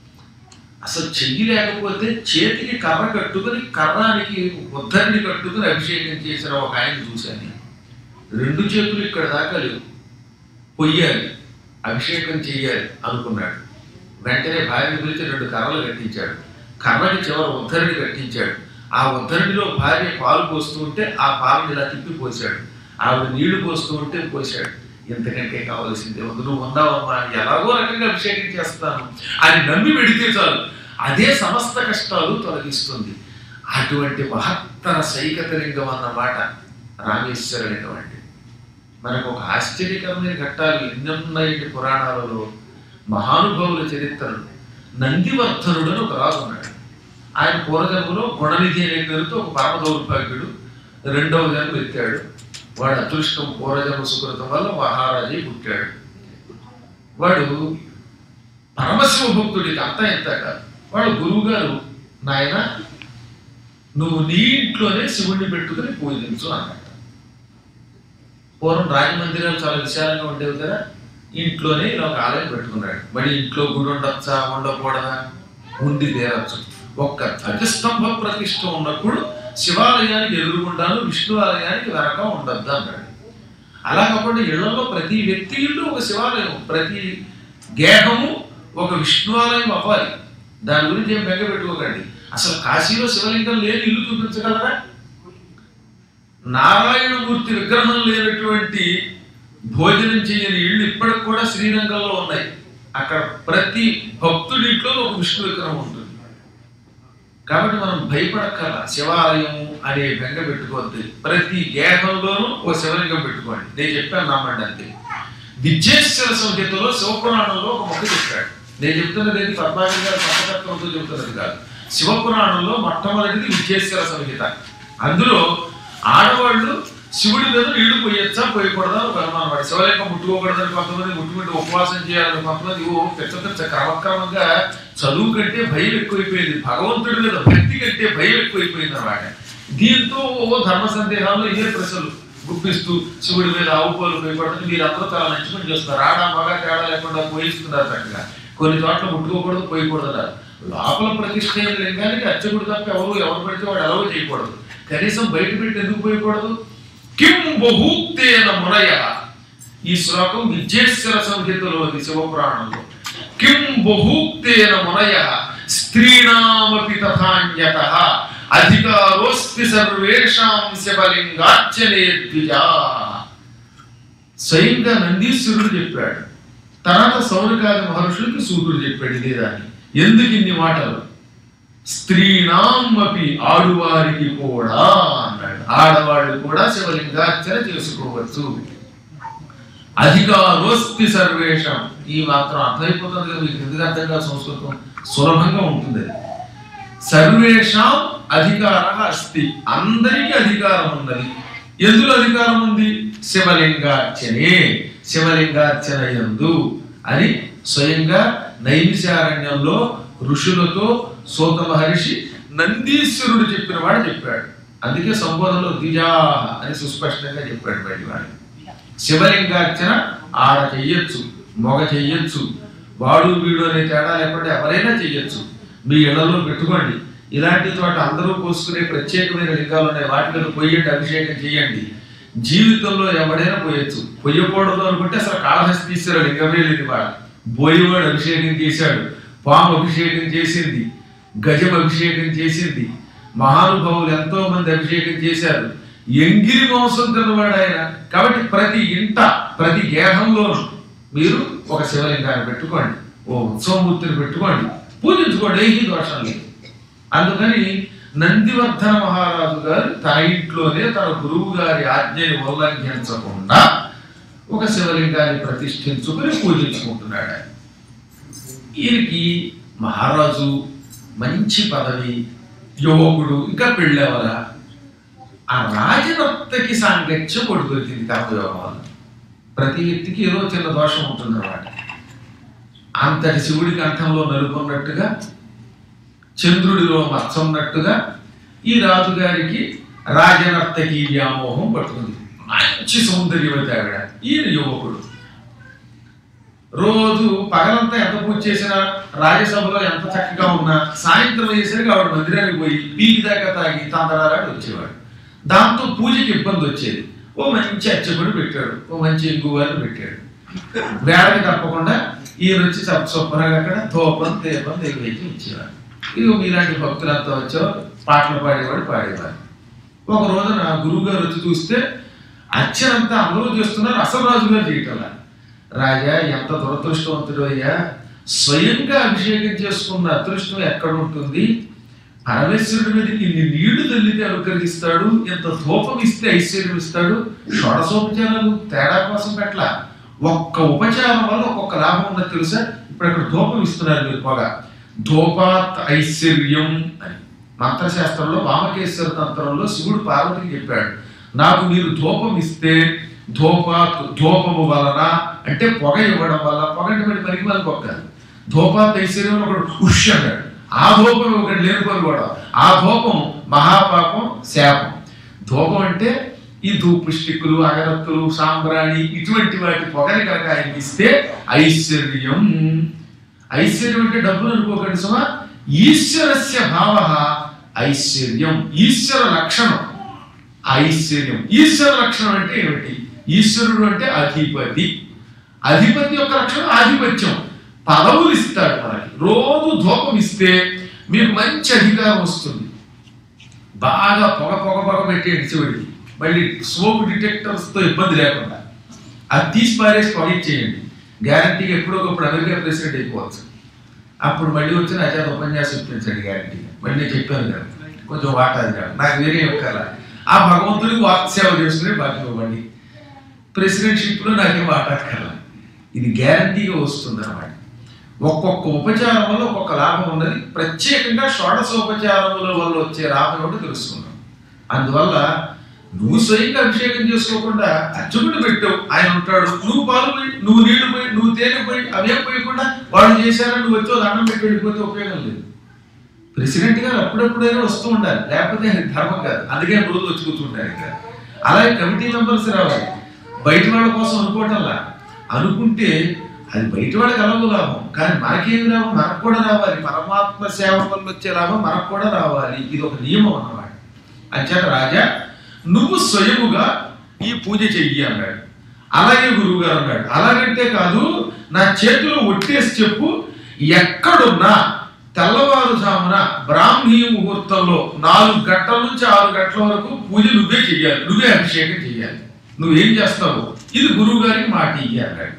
అసలు చెయ్యి లేకపోతే చేతికి కర్ర కట్టుకుని కర్రానికి ఉద్ధరిని కట్టుకుని అభిషేకం చేసిన ఒక ఆయన చూశాను నేను. రెండు చేతులు ఇక్కడ దాకా లేవు పొయ్యాలి అభిషేకం చెయ్యాలి అనుకున్నాడు వెంటనే భార్యను పిలిచి రెండు కర్రలు కట్టించాడు కర్రకి చివర ఉద్ధరిని కట్టించాడు ఆ ఉద్ధరినిలో భార్య పాలు పోస్తూ ఉంటే ఆ పాలను ఇలా తిప్పి పోసాడు ఆవిడ నీళ్లు పోస్తూ ఉంటే పోసాడు ఎంతకంటే కావాల్సిందే ఉంది నువ్వు ఉన్నావమ్మా అని ఎలాగో రకంగా అభిషేకం చేస్తాను అని నమ్మి పెడితే చాలు అదే సమస్త కష్టాలు తొలగిస్తుంది అటువంటి మహత్తర సైకతలింగం అన్నమాట రామేశ్వర లింగం అంటే మనకు ఒక ఆశ్చర్యకరమైన ఘట్టాలు ఎన్నున్నాయండి పురాణాలలో మహానుభావుల చరిత్రలు నందివర్ధనుడు అని ఒక రాజు ఉన్నాడు ఆయన పూర్వజన్మలో గుణనిధి అనే పేరుతో ఒక పరమ దౌర్భాగ్యుడు రెండవ జన్మ ఎత్తాడు వాడు అదృష్టం పూర్వజన్మ సుకృతం వల్ల మహారాజే పుట్టాడు వాడు పరమశివ భక్తుడికి అంతా ఇంత కాదు వాళ్ళ గురువు గారు నాయన నువ్వు నీ ఇంట్లోనే శివుణ్ణి పెట్టుకుని పూజించు అన్నమాట పూర్వం రాజమందిరాలు చాలా విశాలంగా ఉండేవి కదా ఇంట్లోనే ఇలా ఒక ఆలయం పెట్టుకున్నాడు మరి ఇంట్లో గుడి ఉండొచ్చా ఉండకూడదా ఉండి తీరచ్చు ఒక్క ధ్వజస్తంభ ప్రతిష్ఠ ఉన్నప్పుడు శివాలయానికి ఎదురుగుండాను విష్ణు ఆలయానికి వెనక ఉండొద్దు అన్నాడు అలా కాకుండా ఇళ్లలో ప్రతి వ్యక్తి ఇల్లు ఒక శివాలయం ప్రతి గేహము ఒక విష్ణు ఆలయం అవ్వాలి దాని గురించి ఏం బెంగ పెట్టుకోకండి అసలు కాశీలో శివలింగం లేని ఇల్లు చూపించగలరా నారాయణమూర్తి విగ్రహం లేనటువంటి భోజనం చేయని ఇళ్ళు ఇప్పటికి కూడా శ్రీరంగంలో ఉన్నాయి అక్కడ ప్రతి భక్తుడింట్లో ఒక విష్ణు విగ్రహం ఉంటుంది కాబట్టి మనం భయపడక్కల శివాలయం అనే బెంగ పెట్టుకోవద్దు ప్రతి గేహంలోనూ ఒక శివలింగం పెట్టుకోండి నేను చెప్పాను నమ్మండి అంతే విద్యేశ్వర సంహితలో శివపురాణంలో ఒక మొక్క చెప్పాడు నేను చెప్తున్నది ఏంటి పద్మావతి గారు పక్కతత్వంతో చెప్తున్నది కాదు శివపురాణంలో మొట్టమొదటిది విద్యేశ్వర సంహిత అందులో ఆడవాళ్ళు శివుడి మీద నీళ్లు పోయొచ్చా పోయకూడదా ఒక అనుమానం వాడు శివలింగం ముట్టుకోకూడదని కొంతమంది ముట్టుకుంటే ఉపవాసం చేయాలని కొంతమంది ఓ పెద్ద పెద్ద క్రమక్రమంగా చదువు కంటే భయం ఎక్కువైపోయింది భగవంతుడి మీద భక్తి కంటే భయం ఎక్కువైపోయింది అన్నమాట దీంతో ఓ ధర్మ సందేహాల్లో ఇదే ప్రశ్నలు గుప్పిస్తూ శివుడి మీద ఆవు పోలు పోయకూడదు మీరు అందరూ చాలా మంచి పని చేస్తున్నారు ఆడ మగ తేడా లేకుండా పోయిస్తున్నారు చక్కగా కొన్ని చోట్ల ముట్టుకోకూడదు పోయకూడదు అన్నారు లోపల ప్రతిష్ట అయిన లింగానికి అర్చకుడు తప్ప ఎవరు ఎవరు పెడితే వాడు ఎలవ చేయకూడదు కనీసం బయట పెట్టి ఎందుకు పోయకూడదు కిం బహూక్తేన మునయ ఈ శ్లోకం విద్యేశ్వర సంహితలోని శివపురాణంలో కిం బహూక్తేన మునయ స్త్రీణామపి తథాన్యత అధికారోస్తి సర్వేషాం శివలింగార్చనే ద్విజా స్వయంగా నందీశ్వరుడు చెప్పాడు తర్వాత సౌనకాది మహర్షులకి సూర్యుడు చెప్పాడు ఇదే దాన్ని ఎందుకు ఇన్ని మాటలు స్త్రీణాం అపి ఆడువారికి కూడా అన్నాడు ఆడవాళ్ళు కూడా శివలింగార్చన చేసుకోవచ్చు అధికారోస్తి సర్వేషం ఈ మాత్రం అర్థమైపోతుంది కదా మీకు ఎందుకు అర్థం కాదు సంస్కృతం సులభంగా ఉంటుంది అది సర్వేషాం అధికార అస్తి అందరికీ అధికారం ఉన్నది ఎందులో అధికారం ఉంది శివలింగార్చనే శివలింగార్చన యందు అని స్వయంగా నైమిషారణ్యంలో ఋషులతో సోత మహర్షి నందీశ్వరుడు చెప్పిన వాడు చెప్పాడు అందుకే సంబోధనలో ద్విజా అని సుస్పష్టంగా చెప్పాడు బయటి వాడు శివలింగార్చన ఆడ చెయ్యొచ్చు మొగ చెయ్యొచ్చు వాడు వీడు అనే తేడా లేకుండా ఎవరైనా చెయ్యొచ్చు మీ ఇళ్లలో పెట్టుకోండి ఇలాంటి చోట అందరూ పోసుకునే ప్రత్యేకమైన లింగాలు ఉన్నాయి వాటి మీద పొయ్యండి అభిషేకం చేయండి జీవితంలో ఎవడైనా పోయొచ్చు పొయ్యకూడదు అనుకుంటే అసలు కాళహస్తీశ్వర లింగమే లేదు వాడ బోయివాడు అభిషేకం చేశాడు పాము అభిషేకం చేసింది గజం అభిషేకం చేసింది మహానుభావులు ఎంతో మంది అభిషేకం చేశారు ఎంగిరి మాంసం తిన్నవాడు ఆయన కాబట్టి ప్రతి ఇంట ప్రతి గేహంలోనూ మీరు ఒక శివలింగాన్ని పెట్టుకోండి ఓ ఉత్సవమూర్తిని పెట్టుకోండి పూజించుకోండి ఏమీ దోషం లేదు అందుకని నందివర్ధన మహారాజు గారు తన ఇంట్లోనే తన గురువు గారి ఆజ్ఞని ఉల్లంఘించకుండా ఒక శివలింగాన్ని ప్రతిష్ఠించుకుని పూజించుకుంటున్నాడు ఆయన ఈయనకి మహారాజు మంచి పదవి యువకుడు ఇంకా పెళ్ళేవల ఆ రాజనర్తకి సాంగత్యం ఒకటి దొరికింది కర్మయోగం వల్ల ప్రతి వ్యక్తికి ఏదో చిన్న దోషం ఉంటుంది అన్నమాట అంతటి శివుడి కంఠంలో నలుపున్నట్టుగా చంద్రుడిలో మచ్చన్నట్టుగా ఈ రాజుగారికి రాజనర్తకి వ్యామోహం పట్టుకుంది మంచి సౌందర్యవతి ఆవిడ ఈయన యువకుడు రోజు పగలంతా ఎంత పూజ చేసినా రాజ్యసభలో ఎంత చక్కగా ఉన్నా సాయంత్రం అయ్యేసరికి ఆవిడ మందిరానికి పోయి పీకి దాకా తాగి తందరాలాడి వచ్చేవాడు దాంతో పూజకి ఇబ్బంది వచ్చేది ఓ మంచి అచ్చగుడు పెట్టాడు ఓ మంచి ఇంగువారిని పెట్టాడు వేళకి తప్పకుండా ఈయన వచ్చి చప్ప శుభ్రంగా అక్కడ ధూపం దీపం దగ్గరికి ఇచ్చేవాడు ఇదిగో మీలాంటి భక్తులంతా వచ్చేవారు పాటలు పాడేవాడు పాడేవారు ఒక రోజున గురువు గారు వచ్చి చూస్తే అచ్చనంతా అందరూ చేస్తున్నారు అసలు రాజు గారు చేయటం రాజా ఎంత దురదృష్టవంతుడు అయ్యా స్వయంగా అభిషేకం చేసుకున్న అదృష్టం ఎక్కడ ఉంటుంది పరమేశ్వరుడి మీదకి ఇన్ని నీళ్లు తల్లితే అనుకరిస్తాడు ఎంత ధూపం ఇస్తే ఐశ్వర్యం ఇస్తాడు షోడశోపచారాలు తేడా కోసం పెట్టలా ఒక్క ఉపచారం వల్ల ఒక్కొక్క లాభం ఉన్నది తెలుసా ఇప్పుడు అక్కడ ధూపం ఇస్తున్నారు మీరు పొగ ధూపాత్ ఐశ్వర్యం అని మంత్రశాస్త్రంలో వామకేశ్వర తంత్రంలో శివుడు పార్వతికి చెప్పాడు నాకు మీరు ధూపం ఇస్తే ధూపాత్ ధూపము వలన అంటే పొగ ఇవ్వడం వల్ల పొగ అంటే మరి పనికి మన పొగ కాదు ధూపాత్ ఐశ్వర్యం అని ఒకడు ఉష్ అన్నాడు ఆ ధూపం ఒకటి లేనిపోయి కూడా ఆ ధూపం మహాపాపం శాపం ధూపం అంటే ఈ ధూపు స్టిక్కులు అగరత్తులు సాంబ్రాణి ఇటువంటి వాటి పొగని కనుక ఆయనకి ఇస్తే ఐశ్వర్యం ఐశ్వర్యం అంటే డబ్బులు అనుకోకండి సుమా ఈశ్వరస్య భావ ఐశ్వర్యం ఈశ్వర లక్షణం ఐశ్వర్యం ఈశ్వర లక్షణం అంటే ఏమిటి ఈశ్వరుడు అంటే అధిపతి అధిపతి యొక్క లక్షణం ఆధిపత్యం పదవులు ఇస్తాడు మనకి రోజు ధూపం ఇస్తే మీకు మంచి అధికారం వస్తుంది బాగా పొగ పొగ పొగ పెట్టేయండి చివరికి మళ్ళీ స్మోక్ డిటెక్టర్స్తో ఇబ్బంది లేకుండా అది తీసి పారేసి పొగ ఇచ్చేయండి గ్యారంటీగా ఎప్పుడో ఒకప్పుడు అమెరికా ప్రెసిడెంట్ అయిపోవచ్చు అప్పుడు మళ్ళీ వచ్చిన అజాత ఉపన్యాసం ఇప్పించండి గ్యారంటీగా మళ్ళీ నేను చెప్పాను కదా కొంచెం వాటా అది కాదు నాకు వేరే ఒక్కల ఆ భగవంతుడికి వాక్ సేవ చేసుకునే బాధ్యత ఇవ్వండి ప్రెసిడెంట్షిప్లో నాకేం వాటాక్కర్ల ఇది గ్యారంటీగా వస్తుంది అన్నమాట ఒక్కొక్క ఉపచారం వల్ల ఒక్కొక్క లాభం ఉన్నది ప్రత్యేకంగా షోడశోపచారముల వల్ల వచ్చే లాభం ఏమిటో తెలుసుకున్నాం అందువల్ల నువ్వు స్వయంగా అభిషేకం చేసుకోకుండా అర్జునుడు పెట్టావు ఆయన ఉంటాడు నువ్వు పాలు పోయి నువ్వు నీళ్లు పోయి నువ్వు తేనె పోయి అవేం పోయకుండా వాళ్ళు చేశారని నువ్వు వచ్చి దండం పెట్టి వెళ్ళిపోతే ఉపయోగం లేదు ప్రెసిడెంట్ గారు అప్పుడప్పుడైనా వస్తూ ఉండాలి లేకపోతే అది ధర్మం కాదు అందుకే రోజు వచ్చి కూర్చుంటారు ఇక్కడ అలాగే కమిటీ మెంబర్స్ రావాలి బయట వాళ్ళ కోసం అనుకోవటంలా అనుకుంటే అది బయట వాళ్ళకి ఎలాగో లాభం కానీ మనకేమి లాభం మనకు కూడా రావాలి పరమాత్మ సేవ వల్ల వచ్చే లాభం మనకు కూడా రావాలి ఇది ఒక నియమం అన్నమాట అంచేత రాజా నువ్వు స్వయముగా ఈ పూజ చెయ్యి అన్నాడు అలాగే గురువు గారు అన్నాడు అలాగంటే కాదు నా చేతిలో ఒట్టేసి చెప్పు ఎక్కడున్నా తెల్లవారుజామున బ్రాహ్మీ ముహూర్తంలో నాలుగు గంటల నుంచి ఆరు గంటల వరకు పూజ నువ్వే చెయ్యాలి నువ్వే అభిషేకం చెయ్యాలి నువ్వేం చేస్తావు ఇది గురువు గారికి మాట ఇయ్యి అన్నాడు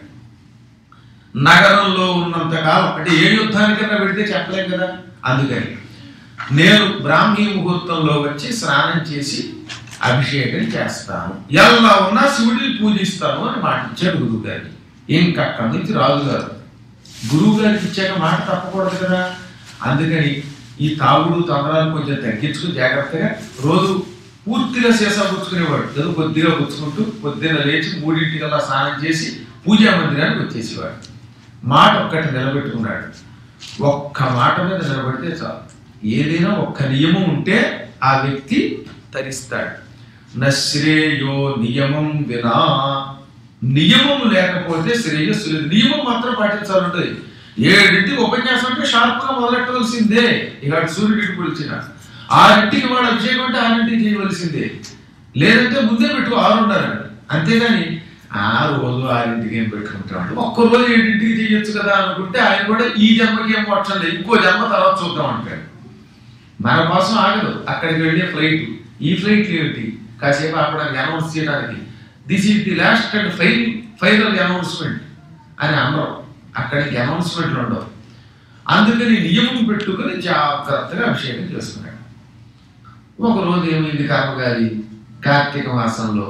నగరంలో ఉన్నంత కాలం అంటే ఏ యుద్ధానికైనా పెడితే చెప్పలేం కదా అందుకని నేను బ్రాహ్మీ ముహూర్తంలో వచ్చి స్నానం చేసి అభిషేకం చేస్తాను ఎలా ఉన్నా శివుడిని పూజిస్తాను అని మాట ఇచ్చాడు గురువు గారికి ఇంకక్కడి నుంచి రాజుగారు గురువు గారికి ఇచ్చాక మాట తప్పకూడదు కదా అందుకని ఈ తాగుడు తొందరాలు కొంచెం తగ్గించుకుని జాగ్రత్తగా రోజు పూర్తిగా సీసా పుచ్చుకునేవాడు ఏదో కొద్దిగా పుచ్చుకుంటూ పొద్దున్న లేచి మూడింటికల్లా స్నానం చేసి పూజా మందిరానికి వచ్చేసేవాడు మాట ఒక్కటి నిలబెట్టుకున్నాడు ఒక్క మాట మీద నిలబడితే చాలు ఏదైనా ఒక్క నియమం ఉంటే ఆ వ్యక్తి తరిస్తాడు నశ్రేయో నియమం వినా నియమం లేకపోతే శ్రేయస్సు లేదు నియమం మాత్రం పాటించాలంటది ఏడింటికి ఉపన్యాసం అంటే షార్ప్గా మొదలెట్టవలసిందే ఇక సూర్యుడికి పిలిచిన ఆరింటికి వాడు అభిషేకం అంటే ఆరింటికి చేయవలసిందే లేదంటే ముందే పెట్టు ఆరున్నర అంతేగాని ఆ రోజు ఆరింటికి ఏం పెట్టుకుంటాడు ఒక్క రోజు ఏడింటికి చేయొచ్చు కదా అనుకుంటే ఆయన కూడా ఈ జన్మకి ఏం మోక్షం లేదు ఇంకో జన్మ తర్వాత చూద్దాం అంటాడు మన కోసం ఆగదు అక్కడికి వెళ్ళే ఫ్లైట్ ఈ ఫ్లైట్ ఏమిటి కాసేపు ఆపడానికి అనౌన్స్ చేయడానికి this is the last and fine final announcement అని అన్నారు అక్కడికి అనౌన్స్మెంట్లు ఉండవు అందుకని నియమం పెట్టుకుని జాగ్రత్తగా అభిషేకం చేసుకున్నాడు ఒకరోజు ఏమైంది కర్మగారి కార్తీక మాసంలో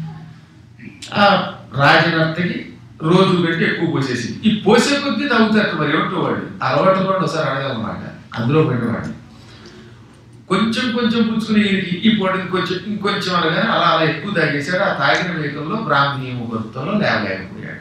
ఆ రాజనర్తకి రోజు పెట్టి ఎక్కువ పోసేసింది ఈ పోసే కొద్దీ తగ్గుతారు మరి ఏమిటో వాడు అలవాటు కూడా ఒకసారి అడగాలన్నమాట అందులో పెట్టేవాడు కొంచెం కొంచెం పుచ్చుకుని ఈయనకి ఈ పొడికి కొంచెం ఇంకొంచెం అనగానే అలా అలా ఎక్కువ తాగేశాడు ఆ తాగిన వేగంలో బ్రాహ్మణీ ముహూర్తంలో లేవలేకపోయాడు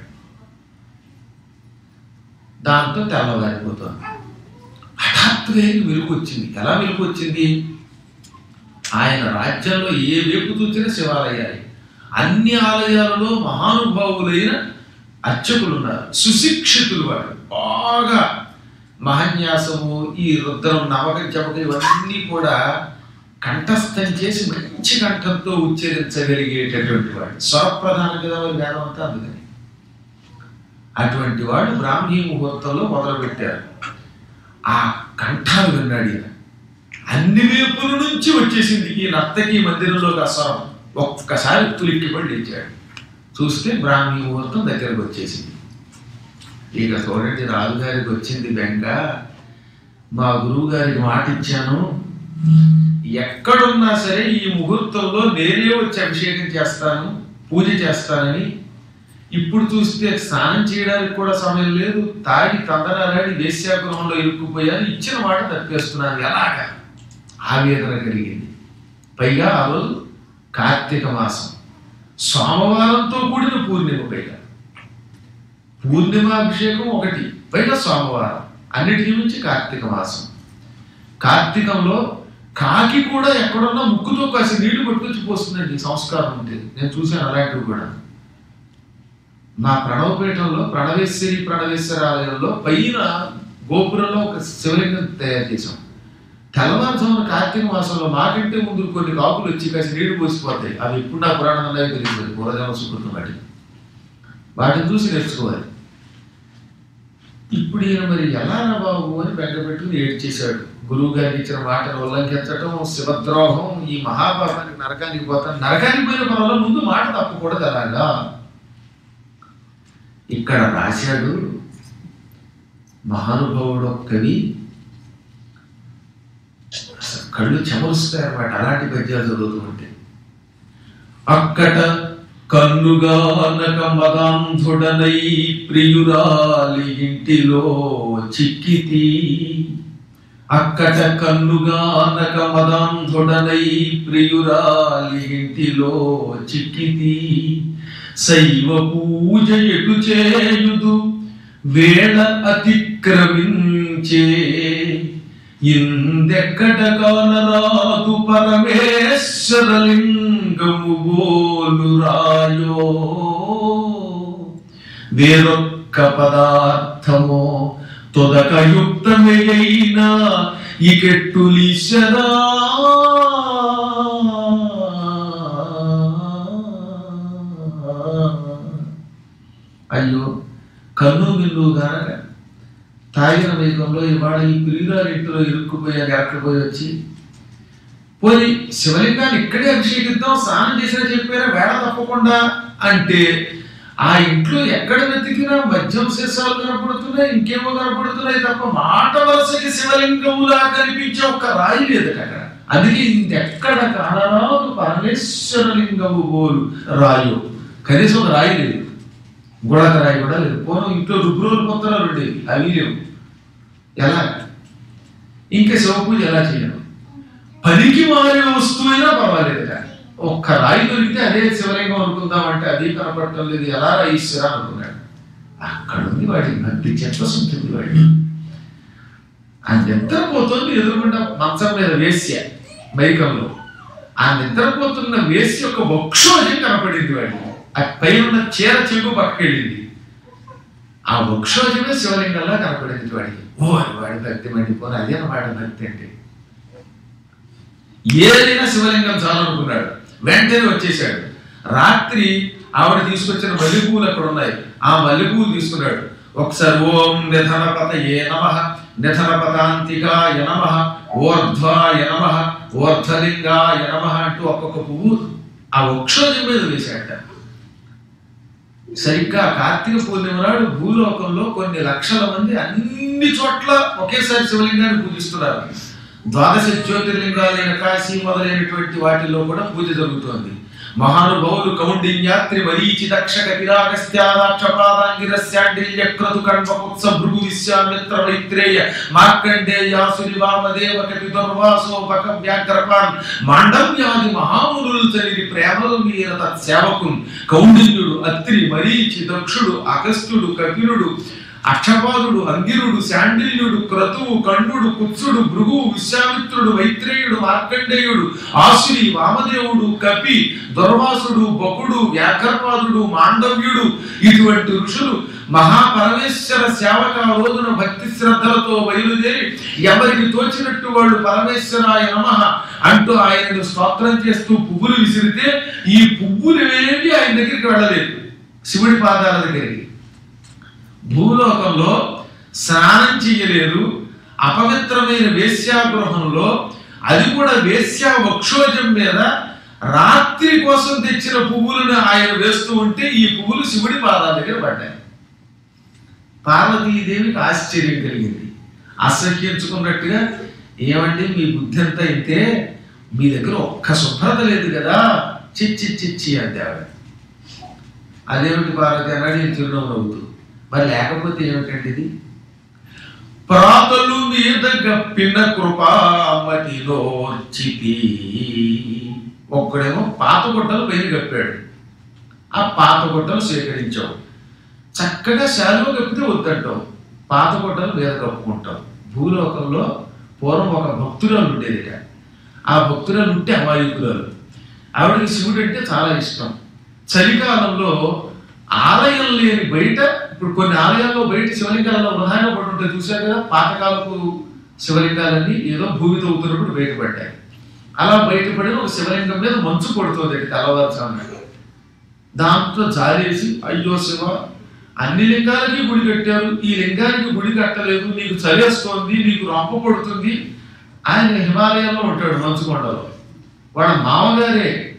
దాంతో తెల్లవారిపోతుంది హఠాత్తుగా ఆయనకి వెలుగు వచ్చింది ఎలా వెలుగు వచ్చింది ఆయన రాజ్యంలో ఏ వైపు చూసినా శివాలయాలు అన్ని ఆలయాలలో మహానుభావులైన అర్చకులు ఉన్నారు సుశిక్షితులు వాడు బాగా మహన్యాసము ఈ రుద్రం నవకం చమకం ఇవన్నీ కూడా కంఠస్థం చేసి మంచి కంఠంతో ఉచ్చరించగలిగేటటువంటి వాడు స్వరప్రధానం కదా వారి వేదం అంతా అందుకని అటువంటి వాడు బ్రాహ్మీ ముహూర్తంలో మొదలుపెట్టారు ఆ కంఠాలు విన్నాడు ఈయన అన్ని వైపుల నుంచి వచ్చేసింది ఈ నర్తకి మందిరంలోకి ఆ స్వరం ఒక్కసారి తులిక్కిపడి లేచాడు చూస్తే బ్రాహ్మీ ముహూర్తం దగ్గరకు వచ్చేసింది ఇక చూడండి రాజుగారికి వచ్చింది బెంగ మా గురువు గారికి మాట ఇచ్చాను ఎక్కడున్నా సరే ఈ ముహూర్తంలో నేనే వచ్చి అభిషేకం చేస్తాను పూజ చేస్తానని ఇప్పుడు చూస్తే స్నానం చేయడానికి కూడా సమయం లేదు తాగి తందనారాడి వేశ్యాగృహంలో ఇరుక్కుపోయాను ఇచ్చిన మాట తప్పేస్తున్నాను ఎలాగా ఆవేదన కలిగింది పైగా ఆ రోజు కార్తీక మాసం సోమవారంతో కూడిన పూర్ణిమ పైగా పూర్ణిమాభిషేకం ఒకటి పైగా సోమవారం అన్నిటికీ మించి కార్తీక మాసం కార్తీకంలో కాకి కూడా ఎక్కడున్నా ముక్కుతో కాసి నీళ్లు పట్టుకొచ్చి పోస్తుందండి సంస్కారం ఉంటే నేను చూశాను అలాంటివి కూడా మా ప్రణవపీఠంలో ప్రణవేశ్వరి ప్రణవేశ్వర ఆలయంలో పైన గోపురంలో ఒక శివలింగం తయారు చేశాం తెల్లవారుజామున కార్తీక మాసంలో మాకంటే ముందు కొన్ని కాకులు వచ్చి కాసి నీళ్లు పోసిపోతాయి అవి ఎప్పుడు నా పురాణం ఉన్నాయో తెలియదు పూర్వజన్మ సుకృతం వాటి వాటిని చూసి నేర్చుకోవాలి ఇప్పుడు ఈయన మరి ఎలా రా బాబు అని బెంగ పెట్టుకుని ఏడ్చేశాడు గురువు గారికి ఇచ్చిన మాటను ఉల్లంఘించటం శివద్రోహం ఈ మహాభారతానికి నరకానికి పోతాను నరకానికి పోయిన పర్వాలేదు ముందు మాట తప్పకూడదు అలాగా ఇక్కడ రాశాడు మహానుభావుడు ఒక కవి అసలు కళ్ళు చెమరుస్తాయి అన్నమాట అలాంటి పద్యాలు చదువుతూ ఉంటే అక్కట కన్నుగానక మదాంధుడనై ప్రియురాలి ఇంటిలో చిక్కితి అక్కట కన్నుగానక మదాంధుడనై ప్రియురాలి ఇంటిలో చిక్కితి శైవ పూజ ఎటు చేయుదు వేళ అతిక్రమించే ఇందెక్కడ కానరాదు పరమేశ్వరలింగము బోలు రాయో వేరొక్క పదార్థమో తొదకయుక్తమే అయినా ఇకెట్టులీశరా అయ్యో కన్ను మిల్లు గనక తాగిన వేగంలో ఇవాళ ఈ పిల్లిగారి ఇంటిలో ఇరుక్కుపోయాక ఎరకపోయి వచ్చి పోయి శివలింగాన్ని ఇక్కడే అభిషేకిద్దాం స్నానం చేసినా చెప్పారా వేళ తప్పకుండా అంటే ఆ ఇంట్లో ఎక్కడ వెతికినా మద్యం శేషాలు కనపడుతున్నాయి ఇంకేమో కనపడుతున్నాయి తప్ప మాట వరుసకి శివలింగములా కనిపించే ఒక్క రాయి లేదు అక్కడ అందుకే ఇంకెక్కడ కానరాదు పరమేశ్వరలింగము బోలు రాయు కనీసం ఒక రాయి లేదు గుడక రాయి కూడా లేదు పూర్వం ఇంట్లో రుబ్రోలు పొత్తరాలు ఉండేవి అవి లేవు ఎలా ఇంకా శివ పూజ ఎలా చేయడం పనికి మారే వస్తువైనా పర్వాలేదు కానీ ఒక్క రాయి దొరికితే అదే శివలింగం అనుకుందామంటే అది కనపడటం లేదు ఎలా రా ఈశ్వర అనుకున్నాడు అక్కడ ఉంది వాడి భక్తి చిత్తశుద్ధి వాడి ఆ నిద్రపోతుంది ఎదురుకుండా మంచం మీద వేశ్య మైకంలో ఆ నిద్రపోతున్న వేశ్య యొక్క వక్షోజం కనపడింది వాడికి ఆ పైన ఉన్న చీర చెగు పక్కకెళ్ళింది ఆ వృక్షోజమే శివలింగంలా కనపడింది వాడికి ఓ వాడి భక్తి మండిపోను అదే వాడి భక్తి అంటే ఏదైనా శివలింగం చాలనుకున్నాడు వెంటనే వచ్చేసాడు రాత్రి ఆవిడ తీసుకొచ్చిన మల్లెపూలు అక్కడ ఉన్నాయి ఆ మల్లెపూలు తీసుకున్నాడు ఒకసారి ఓం నిధనపత ఏ నమ నిధనపతాంతికాయ నమ ఓర్ధ్వాయ నమ ఓర్ధలింగాయ నమ అంటూ ఒక్కొక్క పువ్వు ఆ వృక్షోజం మీద వేశాడట సరిగ్గా కార్తీక పూర్ణిమ నాడు భూలోకంలో కొన్ని లక్షల మంది అన్ని చోట్ల ఒకేసారి శివలింగాన్ని పూజిస్తున్నారు ద్వాదశ జ్యోతిర్లింగాలైన కాశీ మొదలైనటువంటి వాటిల్లో కూడా పూజ జరుగుతోంది మహానుభావులు కౌండిన్యాత్రి మరీచి దక్షక విరాగస్త్యాదాక్షపాదాంగిరస్యాండిల్య క్రతు కణ్వపుత్స భృగు విశ్వామిత్ర మైత్రేయ మార్కండేయాసురి వామదేవ కపి దుర్వాసో బక వ్యాఘ్రపాన్ మాండవ్యాది మహామునులు చలిని ప్రేమలు మీర తత్సేవకున్ కౌండిన్యుడు అత్రి మరీచి దక్షుడు అగస్త్యుడు కపిలుడు అక్షపాదుడు అంగిరుడు శాండిల్యుడు క్రతువు కణ్ణుడు కుత్సుడు భృగు విశ్వామిత్రుడు మైత్రేయుడు మార్కండేయుడు ఆసురి వామదేవుడు కపి దుర్వాసుడు బకుడు వ్యాఘ్రపాదుడు మాండవ్యుడు ఇటువంటి ఋషులు మహాపరమేశ్వర సేవక ఆ రోజున భక్తి శ్రద్ధలతో బయలుదేరి ఎవరికి తోచినట్టు వాళ్ళు పరమేశ్వరాయ నమ అంటూ ఆయనను స్తోత్రం చేస్తూ పువ్వులు విసిరితే ఈ పువ్వులు ఏవి ఆయన దగ్గరికి వెళ్ళలేదు శివుడి పాదాల దగ్గరికి భూలోకంలో స్నానం చేయలేరు అపవిత్రమైన వేశ్యాగృహంలో అది కూడా వేశ్యా వక్షోజం మీద రాత్రి కోసం తెచ్చిన పువ్వులను ఆయన వేస్తూ ఉంటే ఈ పువ్వులు శివుడి పాదాల దగ్గర పడ్డాయి పార్వతీదేవికి ఆశ్చర్యం కలిగింది అసహ్యించుకున్నట్టుగా ఏమండి మీ బుద్ధి అంతా అయితే మీ దగ్గర ఒక్క శుభ్రత లేదు కదా చిచ్చి చిచ్చి అంటే ఆవిడ అదేమిటి పార్వతి అన్నాడు నేను చిరునవ్వు నవ్వుతూ మరి లేకపోతే ఏమిటండి ఇది ప్రాతలు మీద గప్పిన కృపామతిలోర్చితి ఒక్కడేమో పాత గుట్టలు పైన గప్పాడు ఆ పాత గుట్టలు సేకరించావు చక్కగా శాలువ కప్పితే వద్దంటావు పాత గుడ్డలు మీద కప్పుకుంటాం భూలోకంలో పూర్వం ఒక భక్తురాలు ఉండేది ఇక. ఆ భక్తురాలు ఉంటే అమాయకురాలు ఆవిడకి శివుడు అంటే చాలా ఇష్టం చలికాలంలో ఆలయం లేని బయట ఇప్పుడు కొన్ని ఆలయాల్లో బయట శివలింగాలలో ప్రధానంగా పడి ఉంటాయి చూశారు కదా పాతకాలపు శివలింగాలన్నీ ఏదో భూమి తవ్వుతున్నప్పుడు బయటపడ్డాయి అలా బయటపడిన ఒక శివలింగం మీద మంచు పడుతుంది తెల్లవారుజామున దాంతో జారేసి అయ్యో శివ అన్ని లింగాలకి గుడి కట్టారు ఈ లింగానికి గుడి కట్టలేదు నీకు చలేస్తోంది నీకు రొంప పడుతుంది ఆయన హిమాలయంలో ఉంటాడు మంచుకొండలో వాళ్ళ మామగారే